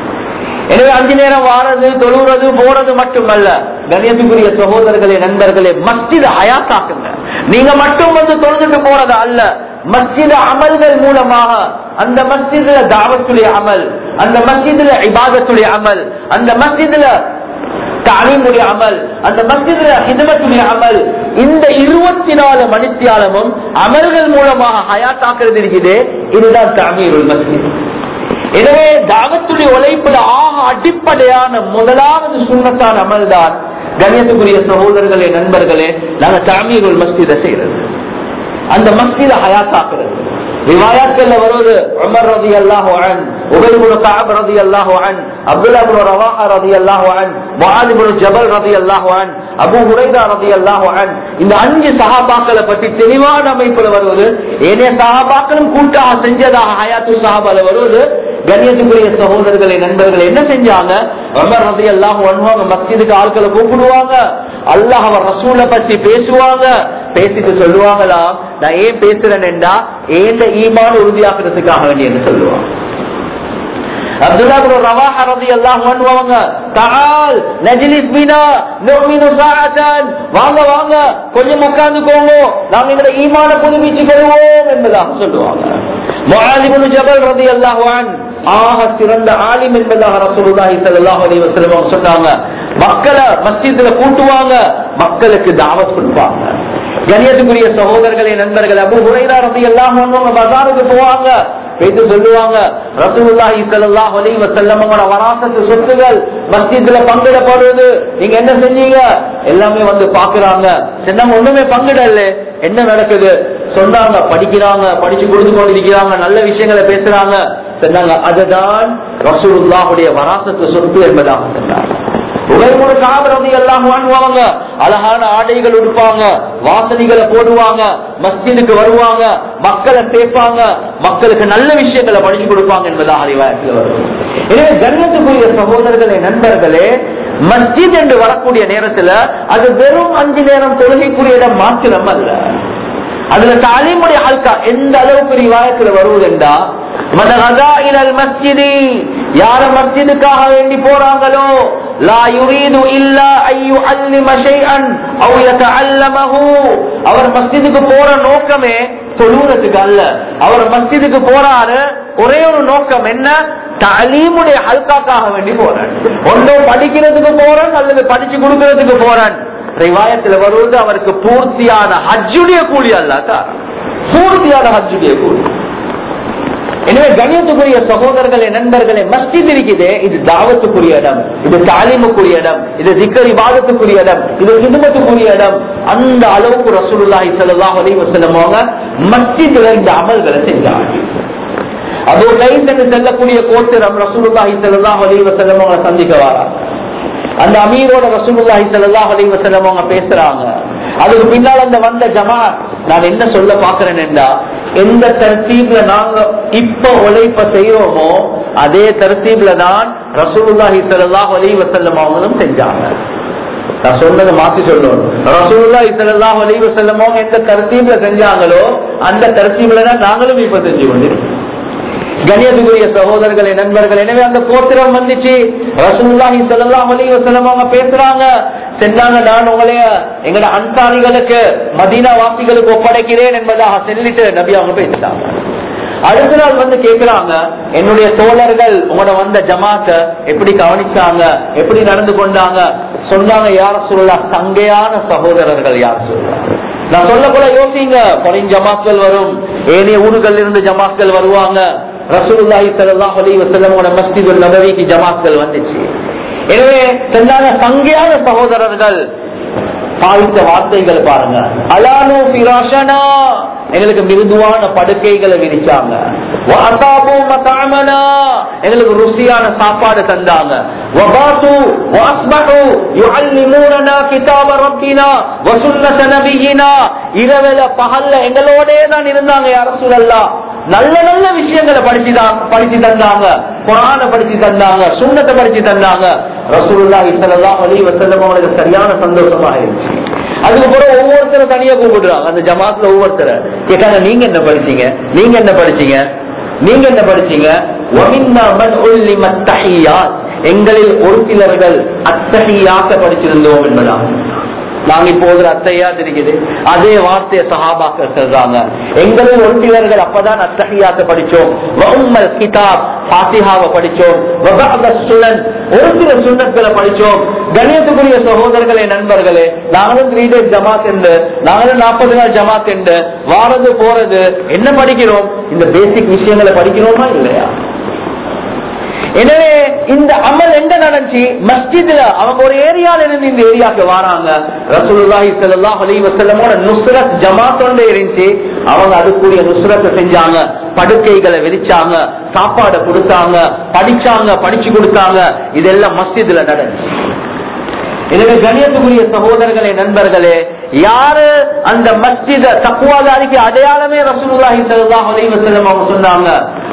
எனவே அஞ்சு நேரம் வாரது தொழுறது போறது மட்டுமல்ல கணியத்துக்குரிய சகோதரர்களே நண்பர்களே மஸ்ஜித ஹயாத்தாக்குங்க நீங்க மட்டும் வந்து தொழுதுட்டு போறது அல்ல மஸ்ஜித அமல்கள் மூலமாக அந்த மஸ்ஜிதுல தாவத்துடைய அமல் அந்த மஸ்ஜிதுல இபாதத்துடைய அமல் அந்த மஸ்ஜிதுல தாலீமுடைய அமல் அந்த மஸ்ஜிதுல ஹிதமத்துடைய அமல் இந்த இருபத்தி நாலு மணித்தியாலமும் அமல்கள் மூலமாக ஹயாத்தாக்குறது இருக்குது இதுதான் தாமீருல் மஸ்ஜித் எனவே தாவத்துடைய உழைப்புல ஆக அடிப்படையான முதலாவது சுண்ணத்தான அமல் தான் கணியத்துக்குரிய சகோதரர்களே நண்பர்களே நாங்க தாமீருல் மஸ்ஜிதை செய்யறது அந்த மஸ்ஜித ஹயாத்தாக்குறது ரிவாயாத்கள்ல வருவது உமர் ரதி அல்லாஹு அன் உபய் இப்னு கஅப் ரதி அல்லாஹு அன் அப்துல்லா இப்னு ரவாஹா ரதி அல்லாஹு அன் முஆத் இப்னு ஜபல் ரதி அல்லாஹு அன் அபூ ஹுரைரா ரதி அல்லாஹு அன் இந்த அஞ்சு சஹாபாக்களை பற்றி தெளிவான அமைப்புல வருவது ஏனைய சஹாபாக்களும் கூட்டாக செஞ்சதாக ஹயாத்து சஹாபால வருவது கண்ணியத்துக்குரிய சகோதரர்களை நண்பர்கள் என்ன செஞ்சாங்க உமர் ரதி அல்லாஹு அன்ஹு அவங்க மஸ்ஜிதுக்கு ஆட்களை கூப்பிடுவாங்க அல்லாஹ் அவர் ரசூலை பற்றி பேசுவாங்க பேசிட்டு சொல்லுவாங்களாம் நான் ஏன் பேசுறேன்டா ஏந்த ஈமான் உறுதியாக்குறதுக்காக வேண்டி என்று சொல்லுவாங்க அப்துல்லா பின் ரவாஹா ரலியல்லாஹு அன்ஹு அவங்க தஆல் நஜ்லிஸ் பினா நுமினு சாஅத்தன் வாங்க வாங்க கொஞ்சம் உட்கார்ந்துக்கோங்க நாம் எங்களை ஈமான புதுப்பிச்சு கொள்வோம் என்பதாக சொல்லுவாங்க முஆலி பின் ஜபல் ரலியல்லாஹு அன் ஆக சிறந்த ஆலிம் என்பதாக ரசூலுல்லாஹி ஸல்லல்லாஹு அலைஹி வஸல்லம் அவங்க சொன்னாங்க மக்களை மஸ்ஜித்ல கூட்டுவாங்க மக்களுக்கு தாவத் கொடுப்பாங்க கணியத்துக்குரிய சகோதரர்களே நண்பர்கள் அபு ஹுரைரா ரலியல்லாஹு அன்ஹு பஜாருக்கு போவாங்க பேசி சொல்லுவாங்க ரசூலுல்லாஹி ஸல்லல்லாஹு அலைஹி வஸல்லம் அவங்களோட வராசத்து சொத்துகள் மஸ்ஜித்ல பங்கிடப்படுறது நீங்க என்ன செஞ்சீங்க எல்லாமே வந்து பாக்குறாங்க சொன்னாங்க ஒண்ணுமே பங்கிடல என்ன நடக்குது சொன்னாங்க படிக்கிறாங்க படிச்சு கொடுத்து கொண்டிருக்கிறாங்க நல்ல விஷயங்களை பேசுறாங்க சொன்னாங்க அதுதான் ரசூலுல்லாஹுடைய வராசத்து சொத்து என்பதாக சொன்னாங்க உகைமுறை காபரதி எல்லாம் வாங்குவாங்க அழகான ஆடைகள் உடுப்பாங்க வாசனைகளை போடுவாங்க மஸ்ஜிதுக்கு வருவாங்க மக்களை சேர்ப்பாங்க மக்களுக்கு நல்ல விஷயங்களை படிச்சு கொடுப்பாங்க என்பதாக அறிவாயத்தில் வரும் எனவே கண்ணியத்துக்குரிய சகோதரர்களே நண்பர்களே மஸ்ஜித் என்று வரக்கூடிய நேரத்துல அது வெறும் அஞ்சு நேரம் தொழுகைக்குரிய இடம் மாத்திரம் அல்ல அதுல தாலீமுடைய ஆள்கா எந்த அளவுக்கு ரிவாயத்துல வருவதுண்டா மஸ்ஜிதி யார மஸ்ஜிதுக்காக வேண்டி போறாங்களோ லா யுரீது இல்லா ஐயு அல்லிம ஷைஅன் அவ் யதஅல்லமஹு அவர் மஸ்ஜிதுக்கு போற நோக்கமே தொழுகிறதுக்கு அல்ல அவர் மஸ்ஜிதுக்கு போறாரு ஒரே ஒரு நோக்கம் என்ன தாலீமுடைய ஹல்காக்காக வேண்டி போறேன் ஒன்றோ படிக்கிறதுக்கு போறேன் அல்லது படிச்சு கொடுக்கறதுக்கு போறேன் ரிவாயத்தில் வருவது அவருக்கு பூர்த்தியான ஹஜ்ஜுடைய கூலி அல்ல காரணம் பூர்த்தியான ஹஜ்ஜுடைய கூலி எனவே கணியத்துக்குரிய சகோதரர்களே நண்பர்களே மஸ்ஜித் இருக்குது இது தாவத்துக்குரிய இடம் இது தாலிமுக்குரிய இடம் இது திக்கர் இபாதத்துக்குரிய இடம் இது குடும்பத்துக்குரிய இடம் அந்த அளவுக்கு ரசூலுல்லாஹி ஸல்லல்லாஹு அலைஹி வஸல்லம் அவங்க மஸ்ஜித்ல இந்த அமல்களை செஞ்சாங்க அபூ கைஸ் என்று செல்லக்கூடிய கோத்திரம் ரசூலுல்லாஹி ஸல்லல்லாஹு அலைஹி வஸல்லம் அவங்களை சந்திக்க வராங்க அந்த அமீரோட ரசூலுல்லாஹி ஸல்லல்லாஹு அலைஹி வஸல்லம் அவங்க பேசுறாங்க அதுக்கு பின்னால் அந்த வந்த ஜமாத் நான் என்ன சொல்ல பாக்குறேன் என்றா எந்த தர்த்தீப்ல நாங்க இப்ப உழைப்ப செய்யறோமோ அதே தர்த்தீப்ல தான் ரசூலுல்லாஹி ஸல்லல்லாஹு அலைஹி வஸல்லம் அவங்களும் செஞ்சாங்க நான் சொன்னதை மாத்தி சொல்லணும் ரசூலுல்லாஹி ஸல்லல்லாஹு அலைஹி வஸல்லம் அவங்க எந்த தர்த்தீப்ல செஞ்சாங்களோ அந்த தர்த்தீப்ல தான் நாங்களும் இப்ப செஞ்சு கொண்டிருக்கோம் கணியத்துக்குரிய சகோதரர்களே நண்பர்கள் எனவே அந்த கோத்திரம் வந்துச்சு ரசூலுல்லாஹி ஸல்லல்லாஹு அலைஹி வஸல்லம் அவங்க பேசுறாங்க சென்றாங்க நான் உங்களைய எங்கட அன்சாரிகளுக்கு மதீனா வாசிகளுக்கு ஒப்படைக்கிறேன் என்பதாக சொல்லிட்டு நபி அவங்க பேசிட்டாங்க அடுத்த நாள் வந்து கேக்குறாங்க என்னுடைய தோழர்கள் உங்களோட வந்த ஜமாத்த எப்படி கவனிச்சாங்க எப்படி நடந்து கொண்டாங்க சொன்னாங்க யார சொல்லலாம் தங்கையான சகோதரர்கள் யார் சொல்றாங்க நான் சொல்ல போல யோசிங்க பொலின் ஜமாக்கள் வரும் ஏனைய ஊர்கள் இருந்து ஜமாக்கள் வருவாங்க ரசூலுல்லாஹி ஸல்லல்லாஹு அலைஹி வஸல்லமோட மஸ்ஜிதுல் நபவிக்கு ஜமாத்கள் வந்துச்சு எனவே செல்லாத சங்கையான சகோதரர்கள் பாவித்த வார்த்தைகள் பாருங்க அலானு ஃபிராஷனா எங்களுக்கு மிருதுவான படுக்கைகளை விரிச்சாங்க வஅதாபு மதஅமனா எங்களுக்கு ருசியான சாப்பாடு தந்தாங்க வபாத்து வஅஸ்பஹு யுஅல்லிமூனனா கிதாப ரப்பினா வசுன்னத நபியினா இரவுல பகல்ல எங்களோடே தான் இருந்தாங்க யா ரசூலல்லாஹ் நல்ல நல்ல விஷயங்களை படிச்சு தான் படிச்சு தந்தாங்க குரான படிச்சு தந்தாங்க சுண்ணத்தை படிச்சு தந்தாங்க ரசூலுல்லாஹி ஸல்லல்லாஹு அலைஹி வஸல்லம் அவங்களுக்கு சரியான சந்தோஷமா இருந்துச்சு அதுக்கு பிறகு ஒவ்வொருத்தரை தனியா கூப்பிடுறாங்க அந்த ஜமாத்ல ஒவ்வொருத்தரை கேட்டாங்க நீங்க என்ன படிச்சீங்க நீங்க என்ன படிச்சீங்க நீங்க என்ன படிச்சீங்க وَمِنَّا مَنْ عُلِّمَ التَّحِيَّاتِ எங்களில் ஒரு சிலர்கள் அத்தகையாக்க படிச்சிருந்தோம் என்பதாக நாங்க இப்போ ஒரு அத்தையாத் இருக்குது அதே வார்த்தையை சஹாபாக்கள் சொல்றாங்க எங்களில் ஒரு சிலர்கள் அப்பதான் அத்தகையாக்க படிச்சோம் வஉம்மல் கிதாப் ஃபாத்திஹாவை படிச்சோம் வபஅத சுனன் ஒரு சில சுன்னத்களை படிச்சோம் கணியத்துக்குரிய சகோதரர்களே நண்பர்களே நாங்களும் த்ரீ டேஸ் ஜமாத் என்று நாங்களும் நாற்பது நாள் ஜமாத் என்று வாரது போறது என்ன படிக்கிறோம் இந்த பேசிக் விஷயங்களை படிக்கிறோமா இல்லையா எனவே இந்த அமல் எங்க நடந்துச்சு மஸ்ஜித்ல அவங்க ஒரு ஏரியால இருந்து இந்த ஏரியாக்கு வராங்க ரசூலுல்லாஹி ஸல்லல்லாஹு அலைஹி வஸல்லமோட நுஸ்ரத் ஜமாத்தோட இருந்துச்சு அவங்க அதுக்குரிய நுஸ்ரத்தை செஞ்சாங்க படுக்கைகளை விரிச்சாங்க சாப்பாடு கொடுத்தாங்க படிச்சாங்க படிச்சு கொடுத்தாங்க இதெல்லாம் மஸ்ஜித்ல நடந்துச்சு எனவே கணியத்துக்குரிய சகோதரர்களே நண்பர்களே யாரு அந்த மஸ்ஜித தக்குவாதாரிக்கு அடையாளமே ரசூலுல்லாஹி ஸல்லல்லாஹு அலைஹி வஸல்லம் அவங்க சொன்னாங்க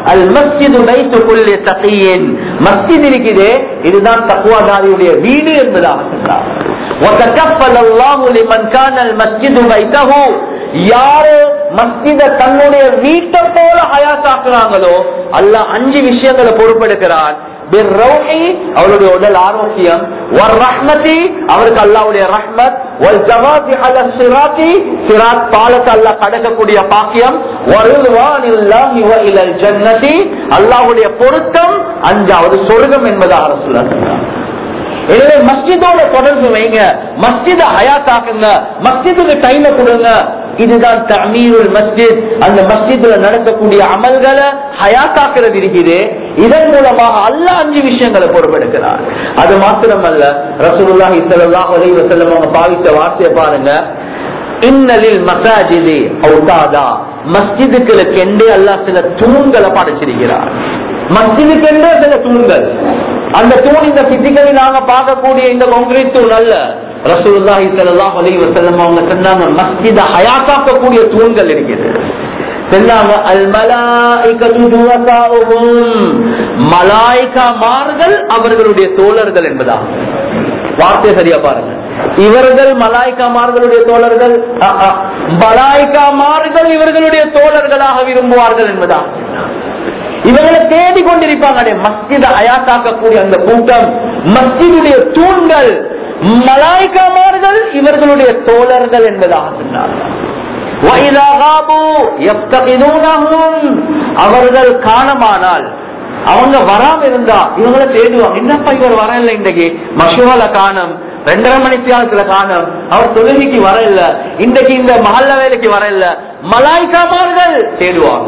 அல் மஸ்ஜிது பைத்து குல்லி தகியின் மஸ்ஜித் இருக்குது இதுதான் தக்குவாதாரியுடைய வீடு என்பதாக சொன்னார் وتكفل الله لمن كان المسجد بيته யாரு மஸ்ஜித தன்னுடைய வீட்டை போல ஹயாத்தாக்குறாங்களோ அல்லாஹ் அஞ்சு விஷயங்களை பொறுப்பெடுக்கிறான் பிர்ரௌஹி, அவருடைய உடல் ஆரோக்கியம் வர் ரஹ்மதி அவருக்கு அல்லாஹ்வுடைய ரஹ்மத் வல் ஜவாதி அல சிராத்தி சிராத் பாலத்தை அல்லாஹ் கடக்கக்கூடிய பாக்கியம் வரிதுவானில்லாஹி வ இலல் ஜன்னதி அல்லாஹ்வுடைய பொருத்தம் அஞ்சாவது சொர்க்கம் என்பதாக ரசூலுல்லாஹ் சொன்னார் எனவே மஸ்ஜிதோட தொடர்பு வைங்க மஸ்ஜித ஹயாத்தாக்குங்க மஸ்ஜிதுக்கு டைம் கொடுங்க இதுதான் தமீருல் மஸ்ஜித் அந்த மஸ்ஜித்ல நடக்கக்கூடிய அமல்களை ஹயாத்தாக்குறது இருக்குது இதன் மூலமாக அல்லாஹ் அஞ்சு விஷயங்களை பொறுப்பெடுக்கிறார் அது மாத்திரமல்ல ரசூலுல்லாஹி ஸல்லல்லாஹு அலைஹி வஸல்லம் அவங்க பாவித்த வார்த்தையை பாருங்க இன்னலில் மசாஜிதி அவுதாதா மஸ்ஜிதுகளுக்கு என்றே அல்லாஹ் சில தூண்களை படைச்சிருக்கிறார் மஸ்ஜிதுக்கு என்றே சில தூண்கள் அந்த தூண் இந்த பிசிக்கலி நாங்க பார்க்கக்கூடிய இந்த கான்கிரீட் தூண் அல்ல ரசூலுல்லாஹி ஸல்லல்லாஹு அலைஹி வஸல்லம் அவங்க சொன்னாங்க மஸ்ஜித ஹயாத்தாக்கக்கூடிய தூண்கள் இருக்குது சொன்னாங்க அல் மலாயிகத்து துவசாஉஹும் மலாயிகாமார்கள் அவர்களுடைய தோழர்கள் என்பதாக வார்த்தை சரியா பாருங்க இவர்கள் மலாய்க்காமார்களுடைய தோழர்கள் அஹ், அஹ், மலாய்க்காமார்கள் இவர்களுடைய தோழர்களாக விரும்புவார்கள் என்பதா இவங்களை தேடி கொண்டிருப்பாங்க அடே, மஸ்ஜித அயாத்தாக்கக்கூடிய அந்த கூட்டம் மஸ்ஜிதுடைய தூண்கள் மலாய்க்காமார்கள் இவர்களுடைய தோழர்கள் என்பதாக சொன்னார் وَإِذَا غَابُوا يَفْتَقِدُونَهُمْ அவர்கள் காணமானால் அவங்க வராம இருந்தா இவங்களை தேடுவாங்க என்னப்பா இவர் வரல இன்றைக்கு மஷூரால காணும் ரெண்டரை மணி தியாகத்துல காணும் அவர் தொழுகைக்கு வரல இன்றைக்கு இந்த மஹல்ல வேலைக்கு வரல மலாய்க்காமார்கள் தேடுவாங்க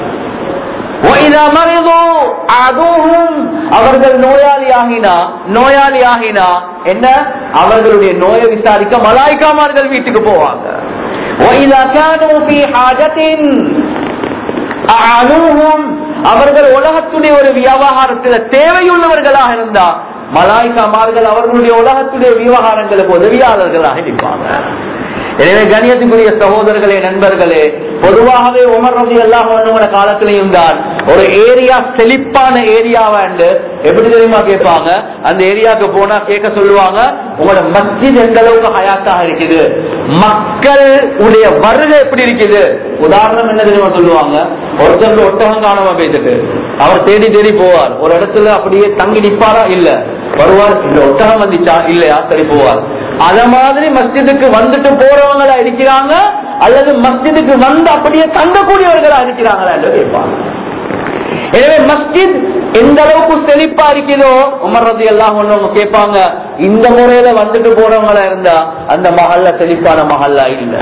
وَإِذَا مَرِضُوا عَادُوهُمْ அவர்கள் நோயாளி ஆகினா நோயாளி ஆகினா என்ன அவர்களுடைய நோயை விசாரிக்க மலாய்க்காமார்கள் வீட்டுக்கு போவாங்க وَإِذَا كَانُوا فِي حَاجَةٍ அஅலூஹும் அவர்கள் உலகத்துடைய ஒரு வியாபாரத்தில் தேவையுள்ளவர்களாக இருந்தா மலாய்க்காமார்கள் அவர்களுடைய உலகத்துடைய விவகாரங்களுக்கு உதவியாளர்களாக இருப்பாங்க எனவே கணியத்துக்குரிய சகோதரர்களே நண்பர்களே பொதுவாகவே உமர் ரவி எல்லாம் உங்களோட காலத்திலையும் தான் ஒரு ஏரியா செழிப்பான ஏரியாவாண்டு எப்படி தெரியுமா கேட்பாங்க அந்த ஏரியாவுக்கு போனா கேட்க சொல்லுவாங்க உங்களோட மஸ்ஜித் எந்த அளவுக்கு ஹயாத்தாக இருக்குது மக்கள் உடைய வருகை எப்படி இருக்குது உதாரணம் என்ன தெரியுமா சொல்லுவாங்க ஒருத்தருக்கு ஒட்டகம் காணாம போயிட்டு அவர் தேடி தேடி போவார் ஒரு இடத்துல அப்படியே தங்கி நிப்பாரா இல்ல வருவார் இந்த ஒட்டகம் வந்துச்சா இல்லையா சரி போவார் அத மாதிரி மஸ்ஜிதுக்கு வந்துட்டு போறவங்களா இருக்கிறாங்க அல்லது மஸ்ஜிதுக்கு வந்து அப்படியே தங்கக்கூடியவர்களா இருக்கிறாங்களா என்று கேட்பாங்க எனவே மஸ்ஜித் எந்த அளவுக்கு செழிப்பா இருக்குதோ உமர் ரதி எல்லாம் ஒண்ணு கேட்பாங்க இந்த முறையில வந்துட்டு போறவங்களா இருந்தா அந்த மஹல்ல செழிப்பான மஹல்லா இல்ல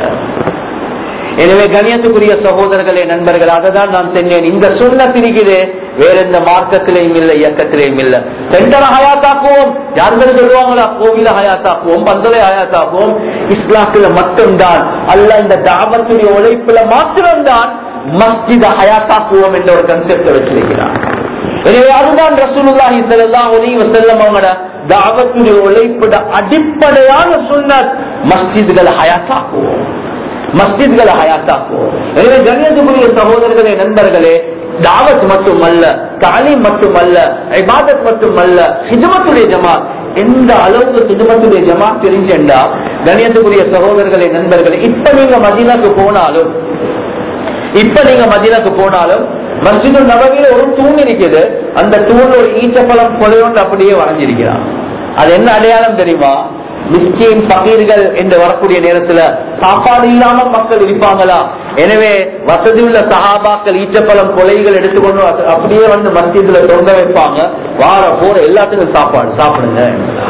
எனவே கணியத்துக்குரிய சகோதரர்களே நண்பர்கள் அதை தான் நான் சொன்னேன் இந்த சுண்ணத் இருக்குது வேற எந்த மார்க்கத்திலையும் இல்லை இயக்கத்திலையும் இல்லை சென்டர் ஹயாத்தாக்குவோம் யாருமே சொல்லுவாங்களா கோவில ஹயாத்தாக்குவோம் பந்தலை ஹயாத்தாக்குவோம் இஸ்லாத்துல மட்டும்தான் அல்ல இந்த தாபத்துடைய உழைப்புல மாத்திரம்தான் மஸ்ஜித ஹயாத்தாக்குவோம் என்ற ஒரு கன்செப்ட் வச்சிருக்கிறார் எனவே அதுதான் ரசூலுல்லாஹி ஸல்லல்லாஹு அலைஹி வஸல்லம் அவங்களோட தாவத்துடைய உழைப்புட அடிப்படையான சுன்னத் மஸ்ஜிதுகளை ஹயாத்தாக்குவோம் மஸ்ஜித்களை ஹயாத்தாக்குவோம் எனவே கண்ணியத்துக்குரிய சகோதரர்களே நண்பர்களே தாவத் மட்டுமல்ல தாலீம் மட்டுமல்ல இபாதத் மட்டுமல்ல ஹிஜமத்துடைய ஜமாத் எந்த அளவுக்கு ஹிஜமத்துடைய ஜமாத் தெரிஞ்சா கண்ணியத்துக்குரிய சகோதரர்களே நண்பர்களே இப்ப நீங்க மதீனாக்கு போனாலும் இப்ப நீங்க மதீனாக்கு போனாலும் மஸ்ஜிது நபவியில ஒரு தூண் இருக்குது அந்த தூண்ல ஒரு ஈச்சப்பழம் கொலையோண்டு அப்படியே வரைஞ்சிருக்கிறான் அது என்ன அடையாளம் தெரியுமா மிஸ்கின் பகீர்கள் என்று வரக்கூடிய நேரத்துல சாப்பாடு இல்லாம மக்கள் இருப்பாங்களா எனவே வசதி உள்ள சஹாபாக்கள் ஈச்சப்பழம் கொலைகள் எடுத்துக்கொண்டு அது அப்படியே வந்து மஸ்ஜிதுல தொங்க வைப்பாங்க வார போற எல்லாத்துக்கும் சாப்பாடு சாப்பிடுங்க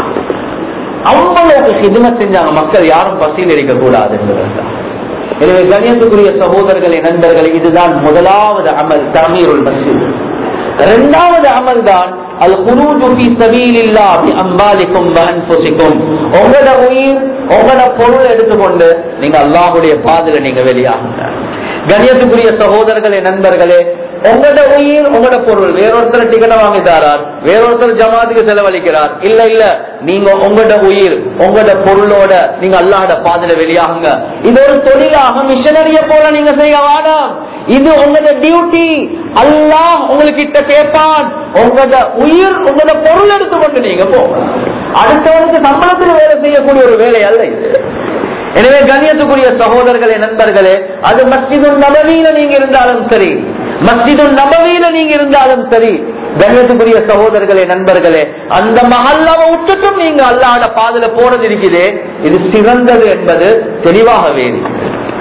அவ்வளவுக்கு ஹிதுமத் செஞ்சாங்க மக்கள் யாரும் பசியில் இருக்க கூடாது என்பதற்காக எனவே கணியத்துக்குரிய சகோதரர்களே நண்பர்களே இதுதான் முதலாவது அமல் தமீருல் மஸ்ஜித் இரண்டாவது அமல் தான் அல் குனூது ஃபீ சபீலில்லாஹ் பி அம்வாலிக்கும் வ அன்ஃபுசிக்கும் உங்களோட உயிர் உங்களோட பொருள் எடுத்துக்கொண்டு நீங்க அல்லாஹ்வுடைய பாதையில நீங்க வெளியாகுங்க கணியத்துக்குரிய சகோதரர்களே நண்பர்களே உங்களோட உயிர் உங்களோட பொருள் வேறொருத்தர் டிக்கெட்டை வாங்கி தாரார் வேறொருத்தர் ஜமாத்துக்கு செலவழிக்கிறார் இல்ல இல்ல நீங்க உங்களோட உயிர் உங்களோட பொருளோட நீங்க அல்லாஹோட பாதையில வெளியாகுங்க இது ஒரு தொழிலாக மிஷனரிய போல நீங்க செய்ய வேணாம் இது உங்களோட டியூட்டி அல்லாஹ் உங்ககிட்ட கேட்பான் உங்களோட உயிர் உங்களோட பொருள் எடுத்துக்கொண்டு நீங்க போங்க அடுத்தவனுக்கு சம்பளத்தில் வேலை செய்யக்கூடிய ஒரு வேலை அல்ல இது எனவே கண்ணியத்துக்குரிய சகோதரர்களே நண்பர்களே அது மஸ்ஜிது நபவியில நீங்க இருந்தாலும் சரி மஸ்ஜிது நபவியில நீங்க இருந்தாலும் சரி கண்ணியத்துக்குரிய சகோதரர்களே நண்பர்களே அந்த மஹல்லாவை விட்டுட்டும் நீங்க அல்லாட பாதையில போறது இருக்குதே இது சிறந்தது என்பது தெளிவாகவே இருக்கு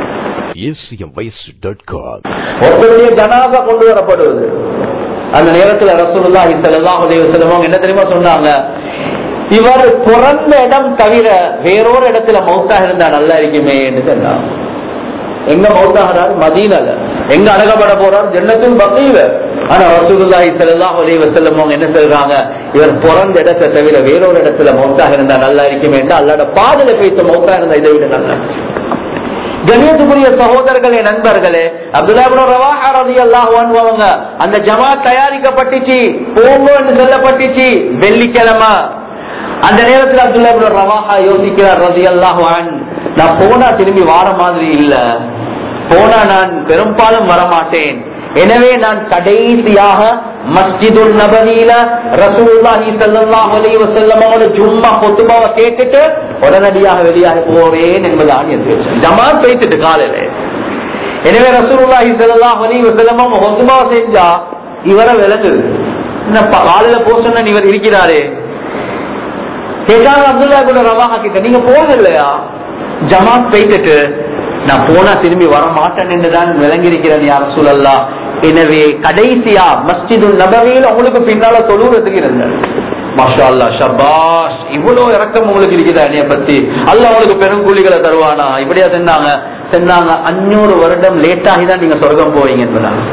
acmvoice.com. ஒருத்தருடைய ஜனாதா கொண்டு வரப்படுவது அந்த நேரத்துல ரசூலுல்லாஹி ஸல்லல்லாஹு அலைஹி வஸல்லம் என்ன தெரியுமா சொன்னாங்க இவர் பிறந்த இடம் தவிர வேறொரு இடத்துல மௌத்தா இருந்தா நல்லா இருக்குமே என்று சொன்னாங்க எங்க மௌத்தாகிறார் மதீனால எங்க அடகப்பட போறார் ஜன்னத்தும் பக்கீல ஆனா ரசூலுல்லாஹி ஸல்லல்லாஹு அலைஹி வஸல்லம் அவங்க என்ன சொல்றாங்க இவர் பிறந்த இடத்தை தவிர வேறொரு இடத்துல மௌத்தாக இருந்தா நல்லா இருக்குமே என்று அல்லாட பாதையில பேச மௌத்தா இருந்தா இதை விட நல்லா இருக்கு. கணியத்துக்குரிய சகோதரர்களே நண்பர்களே அப்துல்லா ரவாஹா ரலியல்லாஹு அன்ஹு அவங்க அந்த ஜமாத் தயாரிக்கப்பட்டுச்சு போங்கன்னு சொல்லப்பட்டுச்சு வெள்ளிக்கிழமை அந்த நேரத்தில் அப்துல்லா இப்னு ரவாஹா யோசிக்கிறார் ரலியல்லாஹு அன்ஹு நான் போனா திரும்பி வார மாதிரி இல்ல போனா நான் பெரும்பாலும் வரமாட்டேன் எனவே நான் கடைசியாக மஸ்ஜிதுல் நபவியில ரசூலுல்லாஹி ஸல்லல்லாஹு அலைஹி வஸல்லம் அவரோட ஜும்மா குத்துபாவை கேட்டுட்டு உடனடியாக வெளியாக போவேன் என்பதான் என் தேசம் ஜமாத் பேசிட்டு காலையில எனவே ரசூலுல்லாஹி ஸல்லல்லாஹு அலைஹி வஸல்லம் அவங்க குத்துபாவை செஞ்சா இவரை விளங்குது என்னப்பா காலையில போக சொன்ன இவர் இருக்கிறாரே கேட்டாங்க அப்துல்லா கூட ரவாஹா கிட்ட நீங்க போறது இல்லையா ஜமாத் போயிட்டு நான் போனா திரும்பி வர மாட்டேன் தான் விளங்கியிருக்கிறேன் யார் சூழல்லா எனவே கடைசியா மஸ்ஜிது நபவியில் உங்களுக்கு பின்னால தொழுகிறதுக்கு இருந்தேன் மாஷா அல்லா ஷபாஷ் இவ்வளவு இறக்கம் உங்களுக்கு இருக்குதா என்னைய பத்தி அல்ல உங்களுக்கு பெரும் கூலிகளை தருவானா இப்படியா சொன்னாங்க சொன்னாங்க அஞ்சூறு வருடம் லேட் ஆகி தான் நீங்க சொர்க்கம் போவீங்க என்பதாங்க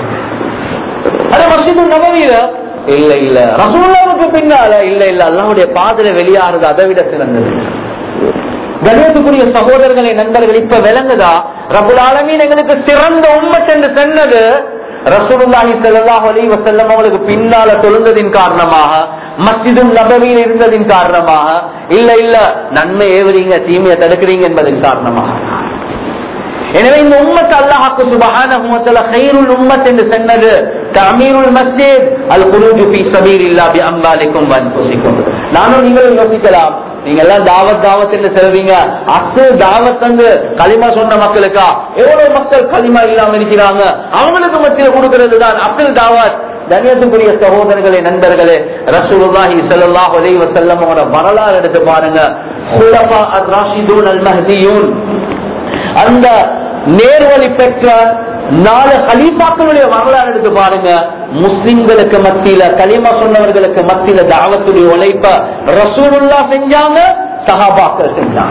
அட மஸ்ஜிது நபவியில இல்ல இல்ல ரசூல்லாவுக்கு பின்னால இல்ல இல்ல அல்லாவுடைய பாதையில வெளியாகிறது அதை விட சிறந்தது கணியத்துக்குரிய சகோதரர்களை நண்பர்கள் இப்ப விளங்குதா ரபுல் ஆலமீன் எங்களுக்கு சிறந்த உண்மத் என்று சொன்னது ரசூலுல்லாஹி ஸல்லல்லாஹு அலைஹி வஸல்லம் அவங்களுக்கு பின்னால தொழுந்ததின் காரணமாக மஸ்ஜிதும் நபவியில் இருந்ததின் காரணமாக இல்ல இல்ல நன்மை ஏவுறீங்க தீமையை தடுக்கிறீங்க என்பதன் காரணமாக எனவே இந்த உம்மத் அல்லாஹ்க்கு சுபஹானஹு வ தஆலா கைருல் உம்மத் என்று சொன்னது தமீருல் மஸ்ஜித் அல் குரூஜு ஃபீ சபீலில்லாஹ் பி அம்வாலிக்கும் வ அன்ஃபுசிக்கும் நானும் நீங்களும் யோசிக்கலாம் நீங்க எல்லாம் தாவத் தாவத் என்று செல்வீங்க அசு தாவத் வந்து களிமா சொன்ன மக்களுக்கா எவ்வளவு மக்கள் களிமா இல்லாம இருக்கிறாங்க அவங்களுக்கு மத்தியில் கொடுக்கிறது தான் அப்துல் தாவத் கண்ணியத்துக்குரிய சகோதரர்களே நண்பர்களே ரசூலுல்லாஹி ஸல்லல்லாஹு அலைஹி வஸல்லம் அவரோட வரலாறு எடுத்து பாருங்க ஹுலஃபா அர்-ராஷிதூன் அல்-மஹ்தியூன் அந்த நேர்வழி பெற்ற நாலு ஹலீஃபாக்களுடைய வரலாறு எடுத்து பாருங்க முஸ்லிம்களுக்கு மத்தியில கலிமா சொன்னவர்களுக்கு மத்தியில தாவத்துடைய உழைப்ப ரசூலுல்லா செஞ்சாங்க சஹாபாக்கள் செஞ்சாங்க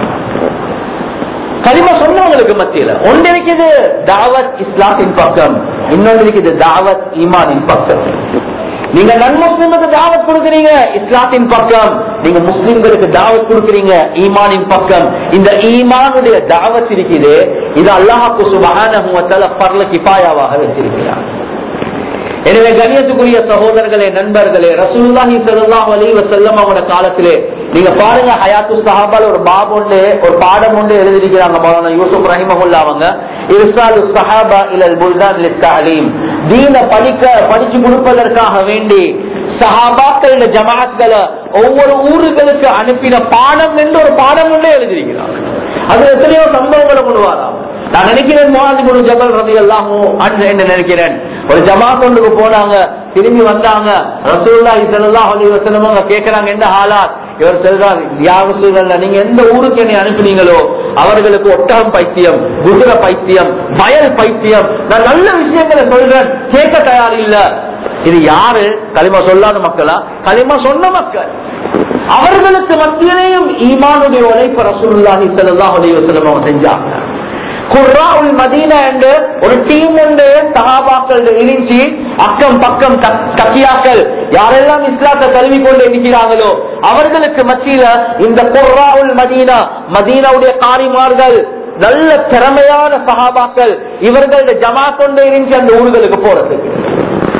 கலிமா சொன்னவங்களுக்கு மத்தியில ஒன்று இருக்குது தாவத் இஸ்லாத்தின் பக்கம் இன்னொன்று இருக்குது தாவத் ஈமானின் பக்கம் நீங்க நன்முஸ்லிமுக்கு தாவத் கொடுக்குறீங்க இஸ்லாத்தின் பக்கம் நீங்க முஸ்லிம்களுக்கு தாவத் கொடுக்குறீங்க ஈமானின் பக்கம் இந்த ஈமானுடைய தாவத் இருக்குது இது அல்லாஹாக்கு சுபஹானஹு வ தஆலா பர்ல கிஃபாயாவாக வச்சிருக்கிறார் எனவே கண்ணியத்துக்குரிய சகோதரர்களே நண்பர்களே ரசூலுல்லாஹி ஸல்லல்லாஹு அலைஹி வஸல்லம் அவரோட காலத்திலே நீங்க பாருங்க ஹயாத்து சஹாபால ஒரு பாப் ஒன்று ஒரு பாடம் ஒன்று எழுதியிருக்கிறாங்க மௌலானா யூசுப் ரஹிமஹுல்லா அவங்க இர்சாலு சஹாபா இலல் புல்தான் லித்தஅலீம் தீன படிக்க படிச்சு கொடுப்பதற்காக வேண்டி சஹாபாக்கள் ஜமாத்களை ஒவ்வொரு ஊர்களுக்கு அனுப்பின பாடம் என்று ஒரு பாடம் ஒன்று எழுதியிருக்கிறாங்க அது எத்தனையோ சம்பவங்களை கொள்வாராம் நான் நினைக்கிறேன் மோனாதி குரு ஜபல் ரதி எல்லாமும் என்று நினைக்கிறேன் ஒரு ஜமாத் ஒன்றுக்கு போனாங்க திரும்பி வந்தாங்க ரசூல்லாஹி ஸல்லல்லாஹு அலைஹி வஸல்லம் அவங்க கேக்குறாங்க என்ன ஹாலாத் இவர் சொல்றார் யா ரசூலல்லாஹ் நீங்க எந்த ஊருக்கு என்னை அனுப்புனீங்களோ அவர்களுக்கு ஒட்டகம் பைத்தியம் குதிரை பைத்தியம் வயல் பைத்தியம் நான் நல்ல விஷயங்களை சொல்றேன் கேட்க தயார் இல்ல இது யாரு களிமா சொல்லாத மக்களா களிமா சொன்ன மக்கள் அவர்களுக்கு மத்தியிலேயும் ஈமானுடைய உழைப்பு ரசூலுல்லாஹி ஸல்லல்லாஹு அலைஹி வஸல்லம் அவங்க செஞ்சாங்க குர்ராவுல் மதீனா என்று ஒரு டீம் உண்டு சஹாபாக்கள் இணைஞ்சி அக்கம் பக்கம் தக்- தக்கியாக்கள் யாரெல்லாம் இஸ்லாத்தை தழுவி கொண்டு இருக்கிறாங்களோ அவர்களுக்கு மத்தியில இந்த குர்ராவுல் மதீனா மதீனாவுடைய காரிமார்கள் நல்ல திறமையான சஹாபாக்கள் இவர்களுடைய ஜமா கொண்டு இருந்து அந்த ஊர்களுக்கு போறதுக்கு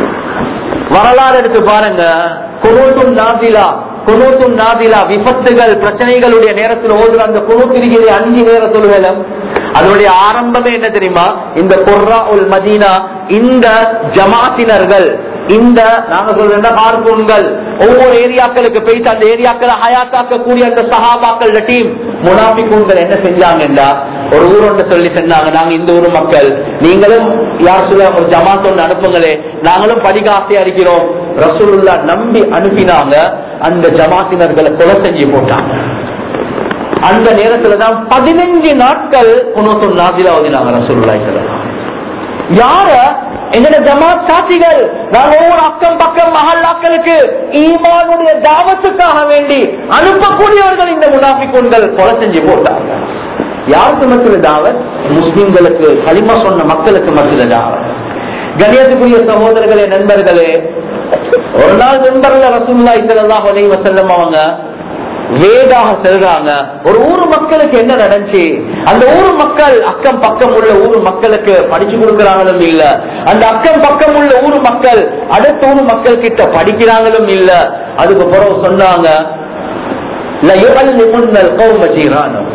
வரலாறு எடுத்து பாருங்க குனூத்தும் நாதிலா குனூத்தும் நாதிலா விபத்துகள் பிரச்சனைகளுடைய நேரத்தில் ஓதுற அந்த குனூத்திரிகளை அஞ்சு நேர தொழுகளும் அதனுடைய ஆரம்பமே என்ன தெரியுமா இந்த பொர்ரா உல் மதீனா இந்த ஜமாத்தினர்கள் இந்த நாங்க சொல்ற கார்கூன்கள் ஒவ்வொரு ஏரியாக்களுக்கு போயிட்டு அந்த ஏரியாக்களை ஹயாத்தாக்கக்கூடிய அந்த சஹாபாக்கள் டீம் முனாபிகூன்கள் என்ன செஞ்சாங்கன்றா ஒரு ஊர் ஒன்று சொல்லி சொன்னாங்க நாங்க இந்த ஊர் மக்கள் நீங்களும் யார் சொல்ல ஒரு ஜமாத் ஒன்று அனுப்புங்களே நாங்களும் படிக்க ஆசையா இருக்கிறோம் ரசூலுல்லா நம்பி அனுப்பினாங்க அந்த ஜமாத்தினர்களை கொலை செஞ்சு போட்டாங்க அந்த நேரத்துல தான் பதினஞ்சு நாட்கள் குணத்து நாதில ஓதினாங்க ரசூலுல்லாஹி ஸல்லல்லாஹு யார எங்கட ஜமாத் சாட்சிகள் நாங்க ஒவ்வொரு அக்கம் பக்கம் மஹல்லாக்களுக்கு ஈமானுடைய தாவத்துக்காக வேண்டி அனுப்பக்கூடியவர்கள் இந்த முனாஃபிக்குன்கள் கொலை செஞ்சு போட்டாங்க யாருக்கு மத்தியில் தாவத் முஸ்லிம்களுக்கு களிமா சொன்ன மக்களுக்கு மத்தியில் தாவத் கணியத்துக்குரிய சகோதரர்களே நண்பர்களே ஒரு நாள் நண்பர்ல ரசூலுல்லாஹி ஸல்லல்லாஹு அலைஹி வஸல்லம் அவங்க வேதாக செல்றாங்க ஒரு ஊர் மக்களுக்கு என்ன நடந்துச்சு அந்த ஊர் மக்கள் அக்கம் பக்கம் உள்ள ஊர் மக்களுக்கு படிச்சு கொடுக்கறாங்களும் இல்ல அந்த அக்கம் பக்கம் உள்ள ஊர் மக்கள் அடுத்த ஊர் மக்கள் கிட்ட படிக்கிறாங்களும் இல்ல அதுக்கு பிறகு சொன்னாங்க لَيُعَلِّمُنَّ الْقَوْمَ جِيرَانَهُمْ.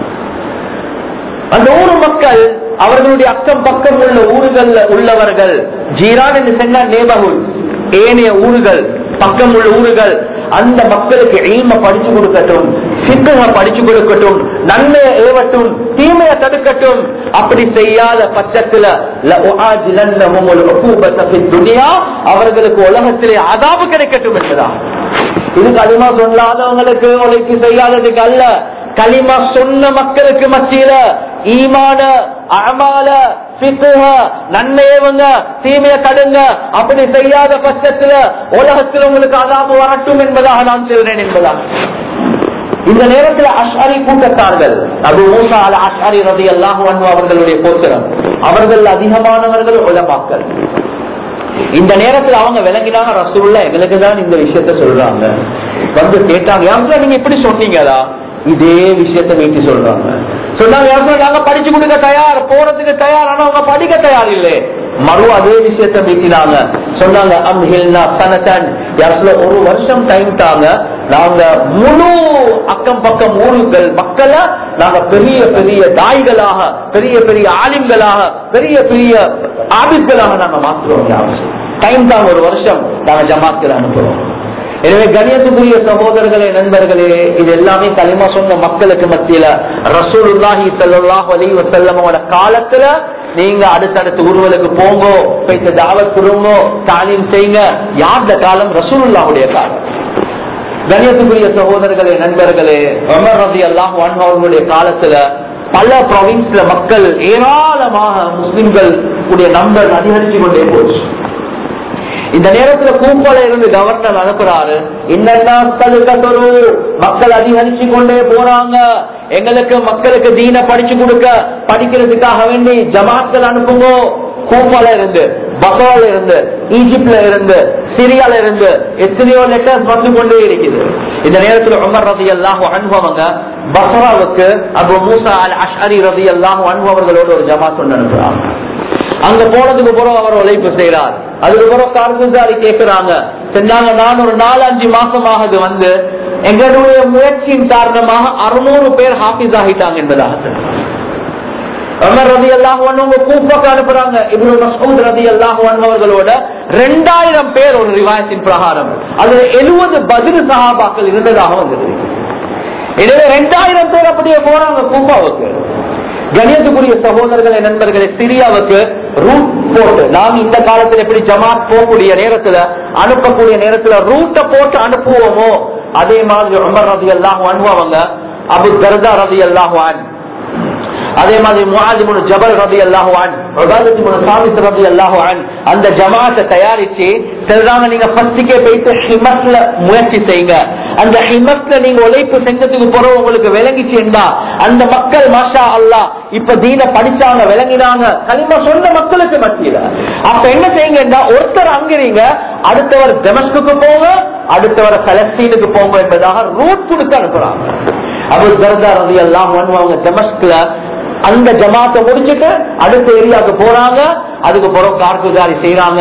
அந்த ஊர் மக்கள் அவர்களுடைய அக்கம் பக்கம் உள்ள ஊர்கள்ல உள்ளவர்கள் ஜீரான் என்று சொன்னா நேபகுல் ஏனைய ஊர்கள் பக்கம் உள்ள ஊர்கள் அந்த மக்களுக்கு இல்ம படிச்சு கொடுக்கட்டும் சித்தக படிச்சு கொடுக்கட்டும் நன்மையை ஏவட்டும் தீமையை தடுக்கட்டும் அப்படி செய்யாத பட்சத்துல لَأُعَاجِلَنَّهُمُ الْعُقُوبَةَ فِي الدُّنْيَا அவர்களுக்கு உலகத்திலே அதாபு கிடைக்கட்டும் என்பதா இது களிமா சொல்லாதவங்களுக்கு உழைப்பு செய்யாததுக்கு அல்ல களிமா சொன்ன மக்களுக்கு மத்தியில ஈமான அமால ஃபிக்ஹ, நன்மையவங்க தீமையை தடுங்க அப்படி செய்யாத பட்சத்துல உலகத்தில் உங்களுக்கு அதாபு வரட்டும் என்பதாக நான் சொல்றேன் என்பதாக இந்த நேரத்தில் அஷ்அரி கூட்டத்தார்கள் அபு மூசா அல் அஷ்அரி ரதி அல்லாஹு அன்ஹு அவர்களுடைய கோத்திரம் அவர்கள் அதிகமானவர்கள் உலமாக்கள் இந்த நேரத்தில் அவங்க விளங்கினாங்க ரசூல்ல எங்களுக்கு தான் இந்த விஷயத்த சொல்றாங்க வந்து கேட்டாங்க யாருக்குள்ள நீங்க இப்படி சொன்னீங்களா இதே விஷயத்த வீட்டு சொல்றாங்க சொன்னாங்க யாருக்குள்ள நாங்க படிச்சு கொடுக்க தயார் போறதுக்கு தயார் ஆனா அவங்க படிக்க தயார் இல்லை மறு அதே விஷயத்த வீட்டினாங்க சொன்னாங்க அம் ஹில்னா சனதன் யாருக்குள்ள ஒரு வருஷம் டைம் தாங்க நாங்க முழு அக்கம் பக்கம் ஊருகள் மக்களை நாங்க பெரிய பெரிய தாய்களாக பெரிய பெரிய ஆலிம்களாக பெரிய பெரிய ஆபிஸ்களாக நாங்க மாற்றுவோம் டைம் தான் ஒரு வருஷம் நாங்க ஜமாத்தில் அனுப்புறோம் எனவே கணியத்துக்குரிய சகோதரர்களே நண்பர்களே இது எல்லாமே களிமா சொன்ன மக்களுக்கு மத்தியில ரசூலுல்லாஹி ஸல்லல்லாஹு அலைஹி வஸல்லம் அவரோட காலத்துல நீங்க அடுத்தடுத்த ஊர்களுக்கு போங்கோ போயிட்டு தாவத் கொடுங்கோ தாலீம் செய்யுங்க யார்த காலம் ரசூலுல்லாஹுடைய காலம் கணியத்துக்குரிய சகோதரர்களே நண்பர்களே உமர் ரதி அல்லாஹ் அவர்களுடைய காலத்துல பல ப்ரொவின்ஸ்ல மக்கள் ஏராளமாக முஸ்லிம்கள் உடைய நம்பர் அதிகரிச்சு கொண்டே போச்சு இந்த நேரத்துல கூப்பல இருந்து கவர்னர் அனுப்புறாரு என்னன்னா மக்கள் அதிகரிச்சு கொண்டே போறாங்க எங்களுக்கு மக்களுக்கு தீன படிச்சு கொடுக்க படிக்கிறதுக்காக வேண்டி ஜமாத்கள் அனுப்புங்க கூப்பால இருந்து பசால இருந்து ஈஜிப்ட்ல இருந்து சிரியால இருந்து எத்தனையோ லெட்டர்ஸ் வந்து கொண்டே இருக்குது இந்த நேரத்துல உமர் ரதி அல்லாஹு அனுபவங்க பசராவுக்கு அபு மூசா அல் அஷ்அரி ரதி அல்லாஹு அனுபவர்களோட ஒரு ஜமாத் ஒன்று அனுப்புறாங்க அங்க போனதுக்கு பிறகு அவர் உழைப்பு செய்யறார் அதுக்கு பிறகு கார்குசாரி கேட்கிறாங்க செஞ்சாங்க நான் ஒரு நாலு அஞ்சு மாசம் ஆகுது வந்து எங்களுடைய முயற்சியின் காரணமாக அறுநூறு பேர் ஹாஃபிஸ் ஆகிட்டாங்க என்பதாக சொன்னாங்க. உமர் ரதி அல்லாஹ் உங்க கூப்பாக்கு அனுப்புறாங்க இப்னு மசூத் ரதி அல்லாஹ் அவர்களோட ரெண்டாயிரம் பேர் ஒரு ரிவாயத்தின் பிரகாரம் அதுல எழுபது பதில் சஹாபாக்கள் இருந்ததாக வந்தது எனவே ரெண்டாயிரம் பேர் அப்படியே போறாங்க கூப்பாவுக்கு கணியத்துக்குரிய சகோதரர்களே நண்பர்களே சிரியாவுக்கு ரூட் போட்டு நாங்க இந்த காலத்துல எப்படி ஜமாத் போகக்கூடிய நேரத்துல அனுப்பக்கூடிய நேரத்துல ரூட்டை போட்டு அனுப்புவோமோ அதே மாதிரி உமர் ரதி அல்லாஹ் அனுபவங்க அபு தர்தா ரதி அல்லாஹ் அதே மாதிரி முஆலிமுன் ஜபல் ரதி அல்லாஹுவான் உபாதத்துமுன் சாமித் ரதி அல்லாஹுவான் அந்த ஜமாத்தை தயாரிச்சு சொல்றாங்க நீங்க ஃபர்ஸ்டுக்கே போயிட்டு ஹிமஸ்ல முயற்சி செய்யுங்க அந்த ஹிமஸ்ல நீங்க உழைப்பு செஞ்சதுக்கு பிறகு உங்களுக்கு விளங்கிச்சுன்னா அந்த மக்கள் மாஷா அல்லாஹ் இப்ப தீன படிச்சாங்க விளங்கினாங்க களிமா சொன்ன மக்களுக்கு மத்தியில அப்ப என்ன செய்யுங்கன்னா ஒருத்தர் அங்கிறீங்க அடுத்தவர் டெமஸ்குக்கு போங்க அடுத்தவர் பலஸ்தீனுக்கு போங்க என்பதாக ரூட் கொடுத்து அனுப்புறாங்க அபு தர்தா ரதி எல்லாம் அவங்க டெமஸ்க்ல அந்த ஜமாத்தை முடிச்சுட்டு அடுத்த ஏரியாவுக்கு போறாங்க அதுக்கு பிறகு கார்குசாரி செய்யறாங்க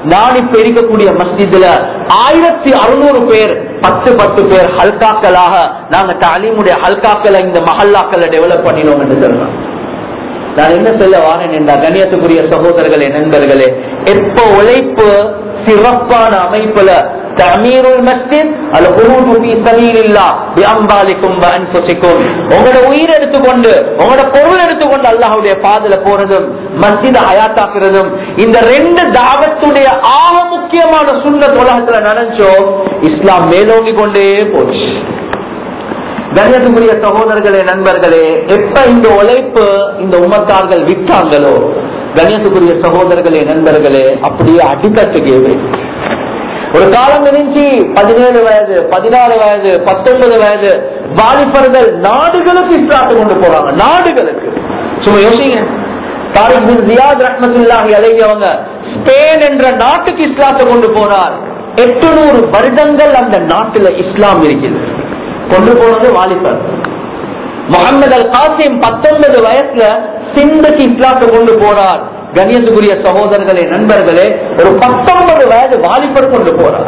நான் இப்ப இருக்கக்கூடிய மஸ்ஜிதுல ஆயிரத்தி அறுநூறு பேர் பத்து பத்து பேர் ஹல்காக்களாக நாங்க தாலீமுடைய ஹல்காக்களை இந்த மஹல்லாக்களை டெவலப் பண்ணினோம் என்று சொல்றோம் நான் என்ன சொல்ல வாரேன் என்றால் கண்ணியத்துக்குரிய சகோதரர்களே நண்பர்களே எப்ப உழைப்பு சிறப்பான அமைப்புல தமீருல் மஸ்ஜித் அல் குரூது ஃபீ சபீலில்லாஹ் பிஅம்வாலிக்கும் வஅன்ஃபுசிக்கும் உங்களோட உயிர் எடுத்துக்கொண்டு உங்களோட பொருள் எடுத்துக்கொண்டு அல்லாஹ்வுடைய பாதையில போறதும் மஸ்ஜித ஹயாத்தாக்குறதும் இந்த ரெண்டு தாவத்துடைய ஆக முக்கியமான சுண்ணத் உலகத்துல நடந்துச்சோ இஸ்லாம் மேலோங்கி கொண்டே போச்சு கண்ணியத்துக்குரிய சகோதரர்களே நண்பர்களே எப்ப இந்த உழைப்பு இந்த உமத்தார்கள் விட்டாங்களோ கண்ணியத்துக்குரிய சகோதரர்களே நண்பர்களே அப்படியே அடிக்கட்டுக்கு ஒரு காலம் இருந்துச்சு பதினேழு வயது பதினாறு வயது பத்தொன்பது வயது வாலிபர்கள் நாடுகளுக்கு இஸ்லாத்தை கொண்டு போறாங்க நாடுகளுக்கு சும்மா யோசிங்க தாரிக் பின் ஜியாத் ரஹ்மத்துல்லாஹி அலைஹி அவங்க ஸ்பெயின் என்ற நாட்டுக்கு இஸ்லாத்தை கொண்டு போனார் எட்டுநூறு வருடங்கள் அந்த நாட்டுல இஸ்லாம் இருக்குது கொண்டு போனது வாலிபர் முகமது அல் காசிம் பத்தொன்பது வயசுல சிந்துக்கு இஸ்லாத்தை கொண்டு போறார் கணியத்துக்குரிய சகோதரர்களே நண்பர்களே ஒரு பத்தொன்பது வயது வாலிபர் கொண்டு போறார்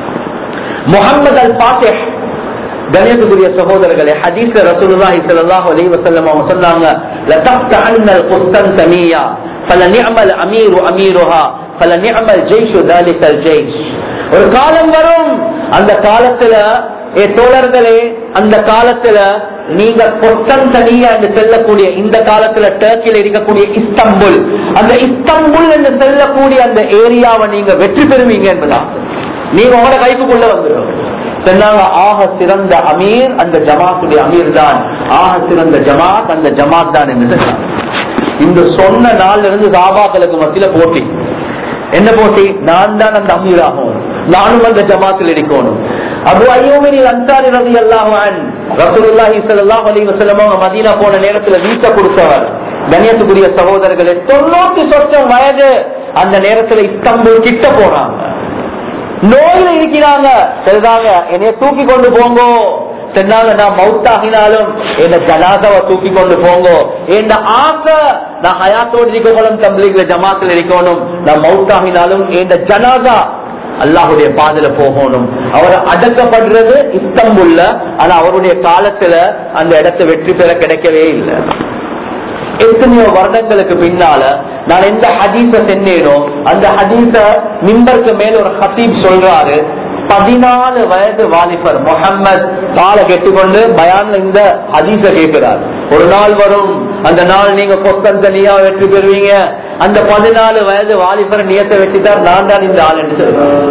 முகமது அல் பாத்திஹ் கணியத்துக்குரிய சகோதரர்களே ஹதீஸ்ல ரசூலுல்லாஹி ஸல்லல்லாஹு அலைஹி வஸல்லம் அவங்க சொன்னாங்க லதஃப்தஹன்ன அல் குஸ்தன்தனியா فلنعم الامير اميرها فلنعم الجيش ذلك الجيش ஒரு காலம் வரும் அந்த காலத்துல ஏ தோழர்களே அந்த காலத்துல நீங்க கொஸ்டன்தனியா என்று செல்லக்கூடிய இந்த காலத்துல டர்க்கில இருக்கக்கூடிய இஸ்தம்புல் அந்த இஸ்தம்புல் என்று செல்லக்கூடிய அந்த ஏரியாவை நீங்க வெற்றி பெறுவீங்க என்பதா நீங்க உங்களோட கைக்குள்ள வந்துடும் சொன்னாங்க ஆக சிறந்த அமீர் அந்த ஜமாத்துடைய அமீர் தான் ஆக சிறந்த ஜமாத் அந்த ஜமாத் தான் என்று சொன்னாங்க. இந்த சொன்ன நாள்ல இருந்து சாபாக்களுக்கு மத்தியில போட்டி என்ன போட்டி நான் தான் அந்த அமீர் ஆகும் நானும் அந்த ஜமாத்தில் இருக்கணும் அபு அய்யூமின் அன்சாரி ரதி அல்லாஹ் ரசூலுல்லாஹி ஸல்லல்லாஹு அலைஹி வஸல்லம் அவங்க மதீனா போன நேரத்துல வீச கொடுத்தவர் கண்ணியத்துக்குரிய சகோதரர்களே தொண்ணூத்தி சொச்சம் வயது அந்த நேரத்துல இஸ்தம்பூல் கிட்ட போறாங்க நோயில இருக்கிறாங்க சொல்றாங்க என்னைய தூக்கி கொண்டு போங்கோ சொன்னாங்க நான் மவுத்தாகினாலும் என்ன ஜனாதாவை தூக்கி கொண்டு போங்கோ என்ன ஆசை நான் ஹயாத்தோடு இருக்கணும் தம்பிளிகளை ஜமாத்தில் இருக்கணும் நான் மவுத்தாகினாலும் என் ஜனாதா அல்லாஹுடைய பாதையில போகணும் அவர் அடக்கப்படுறது இஸ்தம்புல்ல ஆனா அவருடைய காலத்துல அந்த இடத்தை வெற்றி பெற கிடைக்கவே இல்லை எத்தனையோ வருடங்களுக்கு பின்னால நான் எந்த ஹதீஸ சென்னேனோ அந்த ஹதீஸ மிம்பருக்கு மேல ஒரு ஹசீப் சொல்றாரு பதினாலு வயது வாலிபர் முகம்மது காலை கெட்டுக்கொண்டு பயான்ல இந்த ஹதீஸ கேட்கிறார் ஒரு நாள் வரும் அந்த நாள் நீங்க கொத்தந்தனியா வெற்றி பெறுவீங்க அந்த பதினாலு வயது வாலிபர் நியத்தை வெட்டிட்டார் நான் தான் இந்த ஆள் என்று சொல்றார்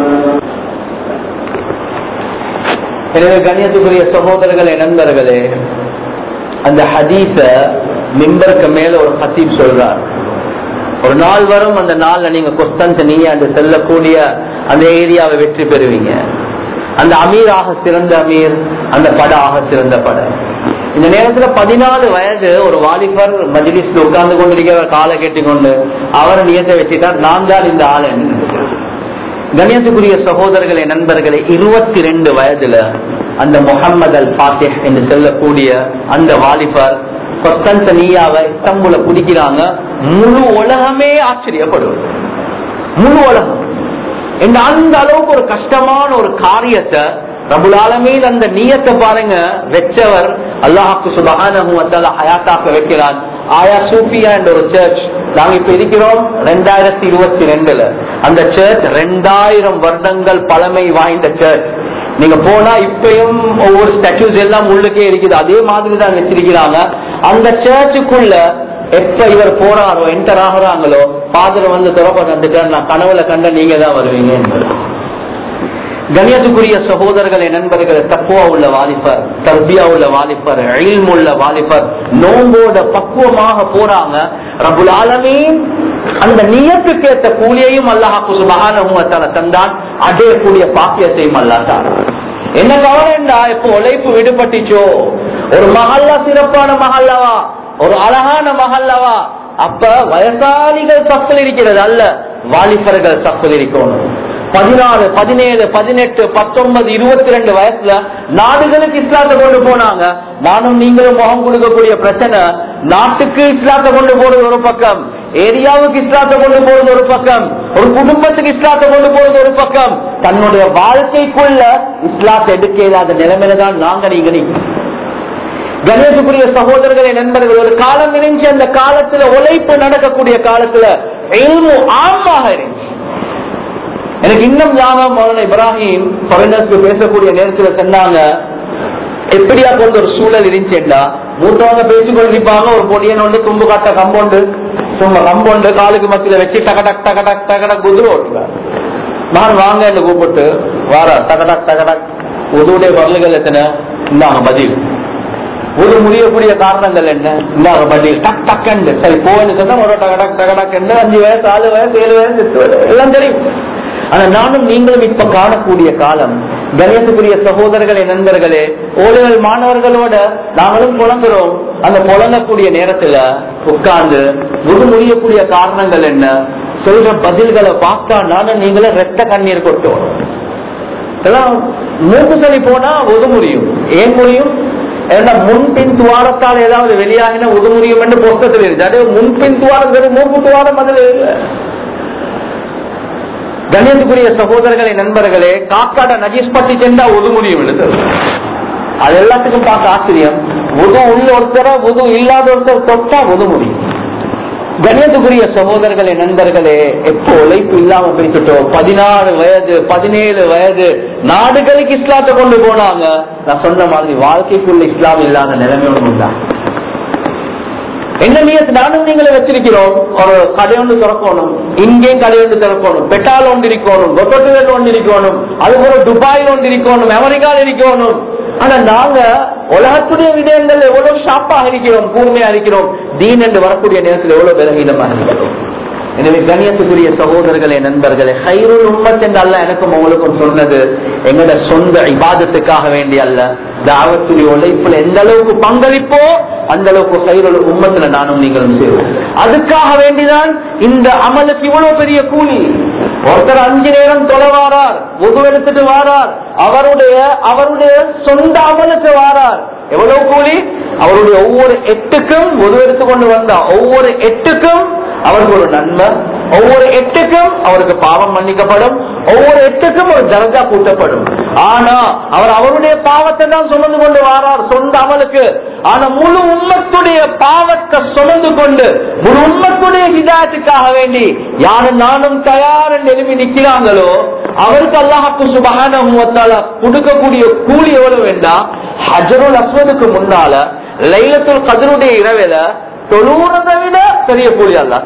எனவே கண்ணியத்துக்குரிய சகோதரர்களே நண்பர்களே அந்த ஹதீஸ மிம்பருக்கு மேல ஒரு ஹசீப் சொல்றார் ஒரு நாள் வரும் அந்த நாள்ல நீங்க கொஸ்தன்தனியா அந்த செல்லக்கூடிய அந்த ஏரியாவை வெற்றி பெறுவீங்க அந்த அமீர் ஆக சிறந்த அமீர் அந்த பட ஆக சிறந்த பட இந்த நேரத்துல பதினாலு வயது ஒரு வாலிபர் மஜ்லிஸ்ல உட்கார்ந்து கொண்டிருக்கிற காலை கெட்டிக்கொண்டு அவர் நியத்தை வச்சுட்டார் நான் தான் இந்த ஆள் என்று நினைக்கிறேன். கண்ணியத்துக்குரிய சகோதரர்களே நண்பர்களே இருபத்தி ரெண்டு வயதுல அந்த முகம்மது அல் பாத்திஹ் என்று சொல்லக்கூடிய அந்த வாலிபர் கொஸ்தன்தனியாவை இஸ்தம்புல குடிக்கிறாங்க முழு உலகமே ஆச்சரியப்படும் முழு உலகம் இந்த அந்த அளவுக்கு ஒரு கஷ்டமான ஒரு காரியத்தை ரபுலாலமீன் அந்த நீயத்தை பாருங்க வெச்சவர் அல்லாஹாக்கு சுபஹானஹு வத்தால ஹயாத்தாக்க வைக்கிறார் ஆயா சூஃபியா என்ற ஒரு சர்ச் நாங்க இப்ப இருக்கிறோம் ரெண்டாயிரத்தி இருபத்தி ரெண்டுல அந்த சர்ச் ரெண்டாயிரம் வருடங்கள் பழமை வாய்ந்த சர்ச் நீங்க போனா இப்பயும் ஒவ்வொரு ஸ்டாச்சுஸ் எல்லாம் உள்ளுக்கே இருக்குது அதே மாதிரி தான் வச்சிருக்கிறாங்க அந்த சர்ச்சுக்குள்ள எப்ப இவர் போறாரோ என்டர் ஆகுறாங்களோ ஃபாதர் வந்து துறப்ப கண்டுட்டார் நான் கனவுல கண்ட நீங்க தான் வருவீங்க என்பது கணியத்துக்குரிய சகோதரர்களே நண்பர்களே தக்குவா உள்ள வாலிபர் தர்பியா உள்ள வாலிபர் இல்ம் உள்ள வாலிபர் நோம்போட பக்குவமாக போறாங்க ரபுல் ஆலமீன் அந்த நியத்துக்கு ஏற்ற கூலியையும் அல்லாஹாக்கு சுபகான தந்தான் அடையக்கூடிய பாக்கியத்தையும் அல்லாஹ் தரான். என்ன கவலைண்டா இப்போ உழைப்பு விடுபட்டுச்சோ ஒரு மஹல்லா சிறப்பான மஹல்லாவா ஒரு அழகான மஹல்லாவா அப்ப வயசாளிகள் சஃபில் இருக்கிறது அல்ல வாலிபர்கள் சஃபில் இருக்கணும் பதினாறு பதினேழு பதினெட்டு பத்தொன்பது இருபத்தி ரெண்டு வயசுல நாடுகளுக்கு இஸ்லாத்தை கொண்டு போனாங்க நானும் நீங்களும் முகம் கொடுக்கக்கூடிய பிரச்சனை நாட்டுக்கு இஸ்லாத்தை கொண்டு போறது ஒரு பக்கம் ஏரியாவுக்கு இஸ்லாத்தை கொண்டு போறது ஒரு பக்கம் ஒரு குடும்பத்துக்கு இஸ்லாத்தை கொண்டு போறது ஒரு பக்கம் தன்னுடைய வாழ்க்கைக்குள்ள இஸ்லாத்தை எடுக்க இல்லாத நிலைமையில தான் நாங்க நீங்க நிக்கிறோம். கணேசக்குரிய சகோதரர்களே நண்பர்கள் ஒரு காலம் இருந்துச்சு அந்த காலத்துல உழைப்பு நடக்கக்கூடிய காலத்துல எல்மு ஆமாக இருந்துச்சு எனக்கு இன்னும் ஞாபகம் மௌலானா இப்ராஹிம் ஃபாரினர்ஸ்க்கு பேசக்கூடிய நேரத்துல சொன்னாங்க எப்படியா கொண்டு ஒரு சூழல் இருந்துச்சுண்டா மூத்தவங்க பேசிக்கொண்டிருப்பாங்க ஒரு பொடியன் ஒன்று தும்பு காட்ட கம்பவுண்டு சும்மா கம்பவுண்டு காலுக்கு மத்தியில வச்சு டகடக் டகடக் டகடக் குதிரை ஓட்டுவார் நான் வாங்க என்று கூப்பிட்டு வார டகடக் டகடக் உதவுடைய வரலுகள் எத்தனை இந்தாங்க பதில் ஒரு முடியக்கூடிய காரணங்கள் என்ன இந்தாங்க பதில் டக் டக்கண்டு சரி போன்னு சொன்னா ஒரு டகடக் டகடக் என்ன அஞ்சு வயசு ஆறு வயசு ஏழு வயசு எட்டு வயசு எல்லாம் தெரியும் ஆனா நானும் நீங்களும் இப்ப காணக்கூடிய காலம் கணேசக்குரிய சகோதரர்களே நண்பர்களே ஓடுகள் மாணவர்களோட நாங்களும் புலங்குறோம் அந்த புலங்கக்கூடிய நேரத்துல உட்கார்ந்து முது முடியக்கூடிய காரணங்கள் என்ன சொல்ற பதில்களை பார்த்தா நானும் நீங்களும் ரெட்ட கண்ணீர் கொட்டோம் இதெல்லாம் மூக்கு சளி போனா ஒது முடியும் ஏன் முடியும் ஏன்னா முன்பின் துவாரத்தால் ஏதாவது வெளியாகின உது முடியும் என்று புஸ்தத்தில் இருக்கு அதே முன்பின் துவாரம் சரி மூக்கு துவாரம் அதில் இல்லை கண்ணியத்துக்குரிய சகோதரர்களே நண்பர்களே காக்காட நஜீஸ் பற்றி சென்றா உது முடியும் எழுது அது எல்லாத்துக்கும் பார்க்க ஆச்சரியம் உது உள்ள ஒருத்தர உது இல்லாத ஒருத்தர் தொட்டா உது முடியும் கண்ணியத்துக்குரிய சகோதரர்களே நண்பர்களே எப்போ உழைப்பு இல்லாம போய்கிட்டோம் பதினாறு வயது பதினேழு வயது நாடுகளுக்கு இஸ்லாத்தை கொண்டு போனாங்க நான் சொன்ன மாதிரி வாழ்க்கைக்குள்ள இஸ்லாம் இல்லாத நிலைமை ஒன்று உண்டா என்ன நீங்க நானும் நீங்களே வச்சிருக்கிறோம் ஒரு கடை ஒன்று திறக்கணும் இங்கேயும் கடை ஒன்று திறக்கணும் பெட்டால் ஒன்று இருக்கணும் கொத்தோட்டுகள் ஒன்று இருக்கணும் அது போல துபாயில் ஒன்று இருக்கணும் அமெரிக்காவில் இருக்கணும் ஆனா நாங்க உலகத்துடைய விடயங்கள் எவ்வளவு ஷாப்பாக இருக்கிறோம் கூர்மையா இருக்கிறோம் தீன் என்று வரக்கூடிய நேரத்தில் எவ்வளவு பலகீனமாக இருக்கிறோம் எனவே கண்ணியத்துக்குரிய சகோதரர்களே நண்பர்களே ஹைருல் உம்மத் என்று அல்ல எனக்கும் உங்களுக்கும் சொன்னது எங்களோட சொந்த இபாதத்துக்காக வேண்டிய அல்ல தாவத்துடைய உழைப்புல எந்த அளவுக்கு பங்களிப்போ அந்த அளவுக்கு ஹைருல் உம்மத்துல நானும் நீங்களும் சேரும் அதுக்காக வேண்டிதான் இந்த அமலுக்கு இவ்வளவு பெரிய கூலி ஒருத்தர் அஞ்சு நேரம் தொலை வாரார் முது எடுத்துட்டு வாரார் அவருடைய அவருடைய சொந்த அமலுக்கு வாரார் எவ்வளவு கூலி அவருடைய ஒவ்வொரு எட்டுக்கும் முது எடுத்து கொண்டு வந்தா ஒவ்வொரு எட்டுக்கும் அவருக்கு ஒரு நன்மை ஒவ்வொரு எட்டுக்கும் அவருக்கு பாவம் மன்னிக்கப்படும் ஒவ்வொரு எட்டுக்கும் ஒரு தரஜா கூட்டப்படும் ஆனா அவர் அவருடைய பாவத்தை தான் சுமந்து கொண்டு வாரார் சொந்த அமலுக்கு ஆனா முழு உம்மத்துடைய பாவத்தை சுமந்து கொண்டு முழு உம்மத்துடைய ஹிதாயத்துக்காக வேண்டி யாரும் நானும் தயார் என்று எழுப்பி நிக்கிறாங்களோ அவருக்கு அல்லாஹாக்கு சுபகான கொடுக்கக்கூடிய கூலி எவ்வளவு வேண்டாம் ஹஜருல் அஸ்வதுக்கு முன்னால லைலத்துல் கதருடைய இரவில தொழுவுறதை விட பெரிய கூலி அல்லா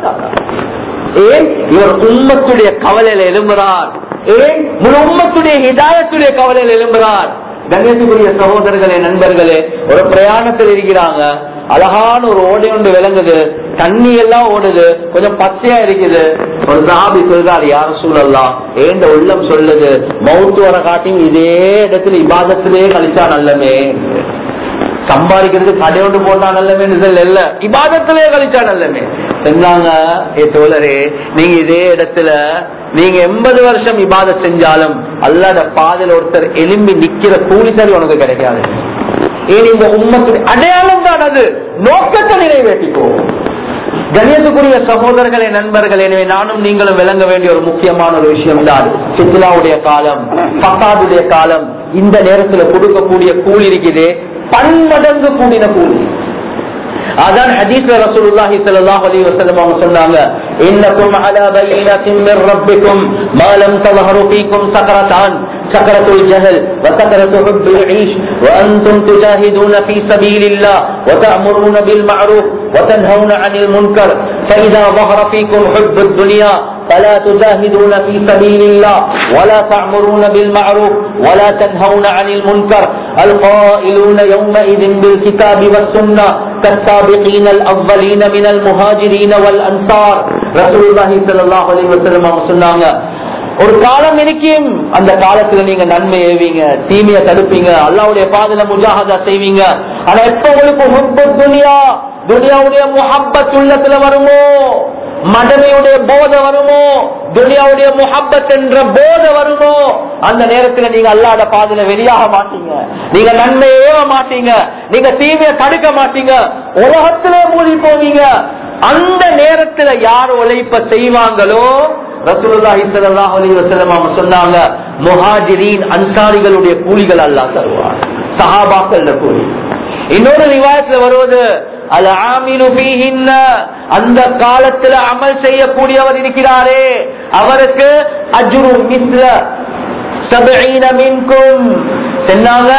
ஏன் இவர் உம்மத்துடைய கவலையில எழும்புறார் ஏன் முழு உம்மத்துடைய ஹிதாயத்துடைய கவலையில எழும்புறார் கணேசக்குரிய சகோதரர்களே நண்பர்களே ஒரு பிரயாணத்தில் இருக்கிறாங்க அழகான ஒரு ஓடை ஒன்று விளங்குது தண்ணி எல்லாம் ஓடுது கொஞ்சம் பச்சையா இருக்குது ஒரு சாபி சொல்றாரு யார சூழல்லாம் ஏண்ட உள்ளம் சொல்லுது மவுத்து வர காட்டியும் இதே இடத்துல இபாதத்திலே கழிச்சா நல்லமே சம்பாதிக்கிறது கடை ஒன்று போட்டா நல்லமே இல்ல இபாதத்திலே கழிச்சா நல்லமே சொன்னாங்க ஏ தோழரே நீங்க இதே இடத்துல நீங்க எண்பது வருஷம் இபாத செஞ்சாலும் அல்லாத பாதையில ஒருத்தர் எலும்பி நிக்கிற கூலி சரி உனக்கு கிடைக்காது ஏன் இந்த உண்மத்து அடையாளம் தான் அது நோக்கத்தை நிறைவேற்றிக்கோ கணியத்துக்குரிய சகோதரர்களே நண்பர்கள் எனவே நானும் நீங்களும் விளங்க வேண்டிய ஒரு முக்கியமான ஒரு விஷயம் தான் சித்லாவுடைய காலம் பசாதுடைய காலம் இந்த நேரத்துல கொடுக்கக்கூடிய கூலி இருக்குது பன்மடங்கு கூடின கூலி அதான் ஹதீஸ்ல ரசூலுல்லாஹி ஸல்லல்லாஹு அலைஹி வஸல்லம் அவங்க சொன்னாங்க இன்னக்கும் அலா பைனத்தின் மிர் ரப்பிக்கும் மா லம் தظهروا فيكم سكرتان سكرة الجهل وسكرة حب العيش وأنتم تجاهدون في سبيل الله وتأمرون بالمعروف وتنهون عن المنكر فإذا ظهر فيكم حب الدنيا فلا تجاهدون في سبيل الله ولا تأمرون بالمعروف ولا تنهون عن المنكر القائلون يومئذ بالكتاب والسنة كالسابقين الأولين من المهاجرين والأنصار رسول الله صلى الله عليه وسلم சொன்னாங்க ஒரு காலம் இருக்கும் அந்த காலத்துல நீங்க நன்மை ஏவீங்க தீமைய தடுப்பீங்க அல்லாவுடைய பாதல முஜாஹதா செய்வீங்க ஆனா எப்ப உங்களுக்கு ஹுப்பு துனியா துனியாவுடைய முஹப்பத் உள்ளத்துல வருமோ மடமையுடைய போதை வருமோ துனியாவுடைய முஹப்பத் என்ற போதை வருமோ அந்த நேரத்துல நீங்க அல்லாத பாதையில வெளியாக மாட்டீங்க நீங்க நன்மை ஏவ மாட்டீங்க நீங்க தீமையை தடுக்க மாட்டீங்க உலகத்திலே மூழ்கி போவீங்க அந்த நேரத்துல யார் உழைப்ப செய்வாங்களோ ரசூலுல்லாஹி ஸல்லல்லாஹு அலைஹி வஸல்லம் அவங்க சொன்னாங்க முஹாஜிரீன் அன்சாரிகளுடைய கூலிகள் அல்லாஹ் தருவார் சஹாபாக்களோட கூலி இன்னொரு ரிவாயத்துல வருவது அல் ஆமிலு ஃபீஹின்ன அந்த காலத்துல அமல் செய்யக்கூடியவர் இருக்கிறாரே அவருக்கு அஜ்ரு மிஸ்ல சபீன மின்கும் சொன்னாங்க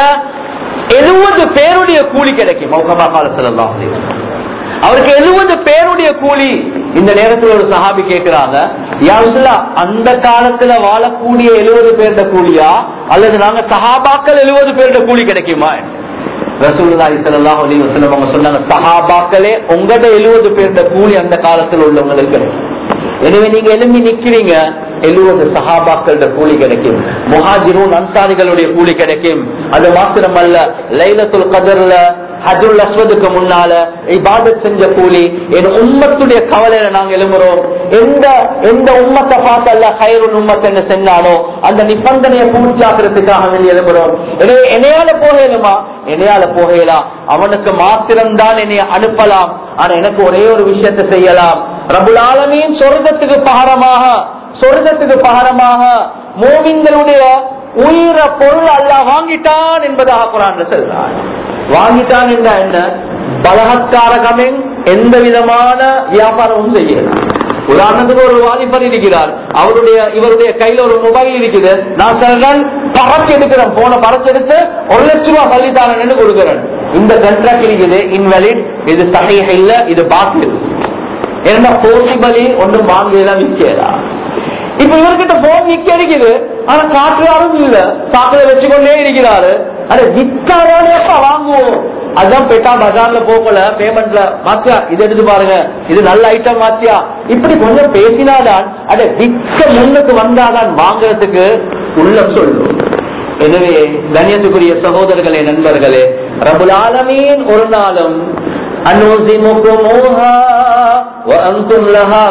எழுபது பேருடைய கூலி கிடைக்கும் மௌகமா காலத்துல அவருக்கு எழுபது பேருடைய கூலி இந்த நேரத்தில் ஒரு சஹாபி கேட்கிறாங்க யாருலா அந்த காலத்துல வாழக்கூடிய எழுபது பேருட கூலியா அல்லது நாங்க சஹாபாக்கள் எழுபது பேருட கூலி கிடைக்குமா ரசூலுல்லாஹி ஸல்லல்லாஹு அலைஹி வஸல்லம் அவங்க சொன்னாங்க சஹாபாக்களே உங்கட 70 பேருட கூலி அந்த காலத்துல உள்ளவங்களுக்கு கிடைக்கும் எனவே நீங்க எழும்பி நிக்கிறீங்க எழுபது சஹாபாக்களோட கூலி கிடைக்கும் முஹாஜிரூன் அன்சாரிகளுடைய கூலி கிடைக்கும் அது மாத்திரமல்ல லைலத்துல் கதர்ல ஹஜ்ருல் அஸ்வதுக்கு முன்னால இபாதத் செஞ்ச கூலி என் உம்மத்துடைய கவலையில நாங்க எழும்புறோம் எந்த எந்த உம்மத்தை பார்த்து அல்ல ஹைருல் உம்மத் என்று செஞ்சானோ அந்த நிபந்தனையை பூர்த்தியாக்குறதுக்காக வேண்டி எழும்புறோம் எனவே என்னையால போகலுமா என்னையால போகலாம் அவனுக்கு மாத்திரம்தான் என்னை அனுப்பலாம் ஆனா எனக்கு ஒரே ஒரு விஷயத்தை செய்யலாம் ரபுல் ஆலமீன் சொர்க்கத்துக்கு பகரமாக சொர்க்கத்துக்கு பகரமாக மோமின்களுடைய உயிர பொருள் அல்லாஹ் வாங்கிட்டான் என்பதாக குரான் சொல்றான் வாங்கிட்டான் என்றா என்ன பலகத்காரகமின் எந்த விதமான வியாபாரமும் செய்யலாம் உதாரணத்துக்கு ஒரு வாலிபர் இருக்கிறார் அவருடைய இவருடைய கையில ஒரு மொபைல் இருக்குது நான் சொல்றேன் பறச்சு எடுக்கிறேன் போன பறச்சு எடுத்து ஒரு லட்ச ரூபாய் பள்ளித்தாரன் கொடுக்கிறேன் இந்த கண்ட்ராக்ட் இருக்குது இன்வெலிட் இது சகைக இல்ல இது பாத்தில் என்ன போசிபலி ஒன்றும் வாங்கலாம் விற்கலாம் இப்ப இவர்கிட்ட போன் விற்க இருக்குது ஆனா காட்டுறாரும் இல்ல சாக்கில வச்சுக்கொண்டே இருக்கிறாரு அட வித்தாரானே வாங்குவோம் அதான் பெட்டா பஜார்ல போகல பேமெண்ட்ல மாத்தியா இது எடுத்து பாருங்க இது நல்ல ஐட்டம் மாத்தியா இப்படி கொஞ்சம் பேசினாதான் அட விற்க முன்னுக்கு வந்தாதான் வாங்குறதுக்கு உள்ளம் சொல்லும் எனவே கண்ணியத்துக்குரிய சகோதரர்களே நண்பர்களே ரபுல் ஆலமீன் ஒரு நாளும் அனுசிமுக்குமூஹா وأنتم لها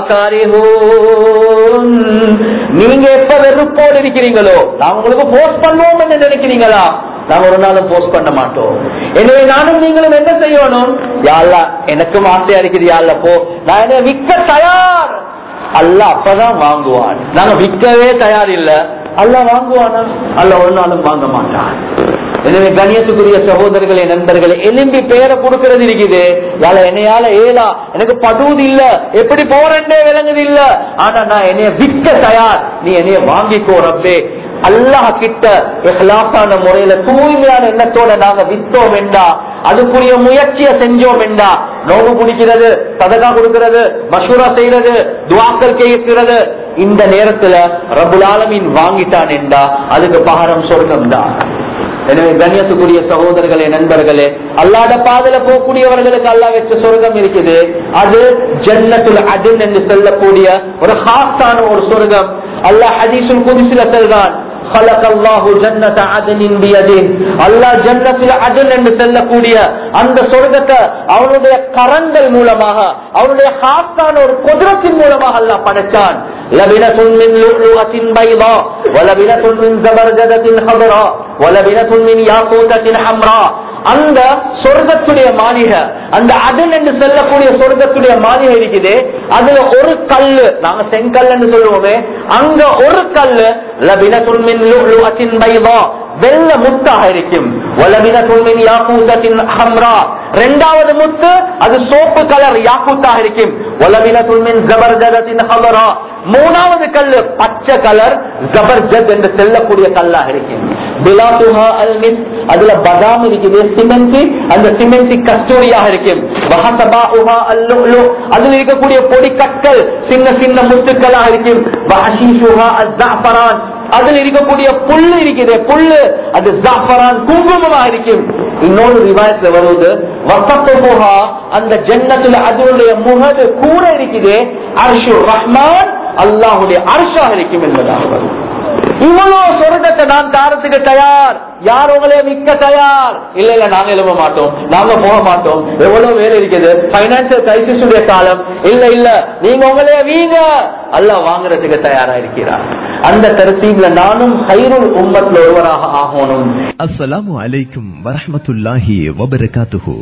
كارهون நீங்க எப்ப வெறுப்போடு இருக்கிறீங்களோ நான் உங்களுக்கு போஸ்ட் பண்ணுவோம் என்று நினைக்கிறீங்களா நான் ஒரு நாளும் போஸ்ட் பண்ண மாட்டோம் எனவே நானும் நீங்களும் என்ன செய்யணும் யாழ்லா எனக்கும் ஆசையா இருக்குது யாழ்ல போ நான் என்ன விற்க தயார் அல்ல அப்பதான் வாங்குவான் நாங்க விற்கவே தயார் இல்ல அல்ல வாங்குவானா அல்ல ஒரு நாளும் வாங்க மாட்டான் எனவே கணியத்துக்குரிய சகோதரர்களே நண்பர்களே எலும்பி பேரை கொடுக்கறது இருக்குது யால என்னையால ஏலா எனக்கு படுவது இல்ல எப்படி போறேன்னே விளங்குது இல்ல ஆனா நான் என்னைய விற்க தயார் நீ என்னைய வாங்கிக்கோ ரப்பே அல்லாஹ் கிட்ட இஹ்லாசான முறையில தூய்மையான எண்ணத்தோட நாங்க வித்தோம் என்றா அதுக்குரிய முயற்சியை செஞ்சோம் என்றா நோவு குடிக்கிறது சதகா கொடுக்கிறது மஷூரா செய்யறது துவாக்கள் கேட்கிறது இந்த நேரத்துல ரபுல் ஆலமீன் வாங்கிட்டான் என்றா அதுக்கு பகரம் சொர்க்கம் தான் எனவே கண்ணியத்துக்குரிய சகோதரர்களே நண்பர்களே அல்லாட பாதல போகக்கூடியவர்களுக்கு அல்லா வச்ச சொர்க்கம் இருக்குது அது ஜன்னத்துல் அடின் என்று சொல்லக்கூடிய ஒரு ஹாஸ்தான ஒரு சொர்க்கம் அல்லாஹ் ஹதீசுல் குதிசில செல்றான் خلق الله جنة عدن بيده அல்லாஹ் ஜன்னத்தில் அஜன் என்று செல்லக்கூடிய அந்த சொர்க்கத்தை அவனுடைய கரங்கள் மூலமாக அவனுடைய ஹாஸ்தான ஒரு குதிரத்தின் மூலமாக அல்லாஹ் படைச்சான் لبنة من لؤلؤة بيضاء ولبنة من زبرجدة خضراء ولبنة من ياقوتة حمراء அந்த சொர்க்கத்துடைய மாளிகை அந்த அதன் என்று சொல்லக்கூடிய சொர்க்கத்துடைய மாளிகை இருக்குது அதுல ஒரு கல்லு நாங்க செங்கல் என்று சொல்லுவோமே அங்க ஒரு கல்லு லபினத்துன் மின் லுஅத்தின் பைதா வெள்ள முத்தாக இருக்கும் வலபினத்துன் மின் யாக்கூத்தத்தின் ஹம்ரா ரெண்டாவது முத்து அது சோப்பு கலர் யாக்கூத்தாக இருக்கும் வலபினத்துன் மின் ஜபர்ஜதத்தின் ஹமரா மூணாவது கல்லு பச்சை கலர் ஜபர்ஜத் என்று செல்லக்கூடிய கல்லாக இருக்கும் பிலாத்துஹா அல் மிஸ் அதுல பதாம் இருக்குது சிமெண்ட் அந்த சிமெண்ட் கஸ்தூரியாக இருக்கும் வஹசபாஉஹா அல் லுஅ்லு அதுல இருக்கக்கூடிய பொடி கற்கள் சின்ன சின்ன முத்துக்களாக இருக்கும் வஹஷீஷுஹா அல் ஜஅஃபரான் அதுல இருக்கக்கூடிய புல்லு இருக்குது புல்லு அது ஜாஃபரான் குங்குமமாக இருக்கும் இன்னொரு ரிவாயத்துல வருவது வசப்புஹா அந்த ஜன்னத்துல அதனுடைய முகடு கூட இருக்குது அர்ஷு ரஹ்மான் அல்லாஹுடைய அர்ஷாக இருக்கும் என்பதாக வரும் இவ்வளவு சொர்க்கத்தை நான் தாரத்துக்கு தயார் யார் உங்களே மிக்க தயார் இல்ல இல்ல நாங்க எழுத மாட்டோம் நாங்க போக மாட்டோம் எவ்வளவு வேலை இருக்குது பைனான்சியல் கிரைசிஸ் உடைய காலம் இல்ல இல்ல நீங்க உங்களே வீங்க அல்ல வாங்குறதுக்கு தயாரா இருக்கிறார் அந்த தரசீப்ல நானும் ஹைருல் உம்மத்துல ஒருவராக ஆகணும் அஸ்ஸலாமு அலைக்கும் வரஹ்மத்துல்லாஹி வபரகாத்துஹு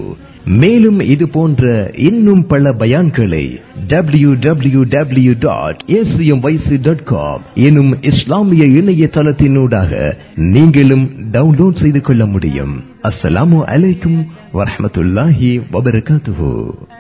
மேலும் இது போன்ற இன்னும் பல பயான்களை W W W dot dot com எனும் இஸ்லாமிய இணையதளத்தினூடாக நீங்களும் டவுன்லோட் செய்து கொள்ள முடியும் அஸ்ஸலாமு அலைக்கும் வரஹ்மத்துல்லாஹி வபரகாத்துஹு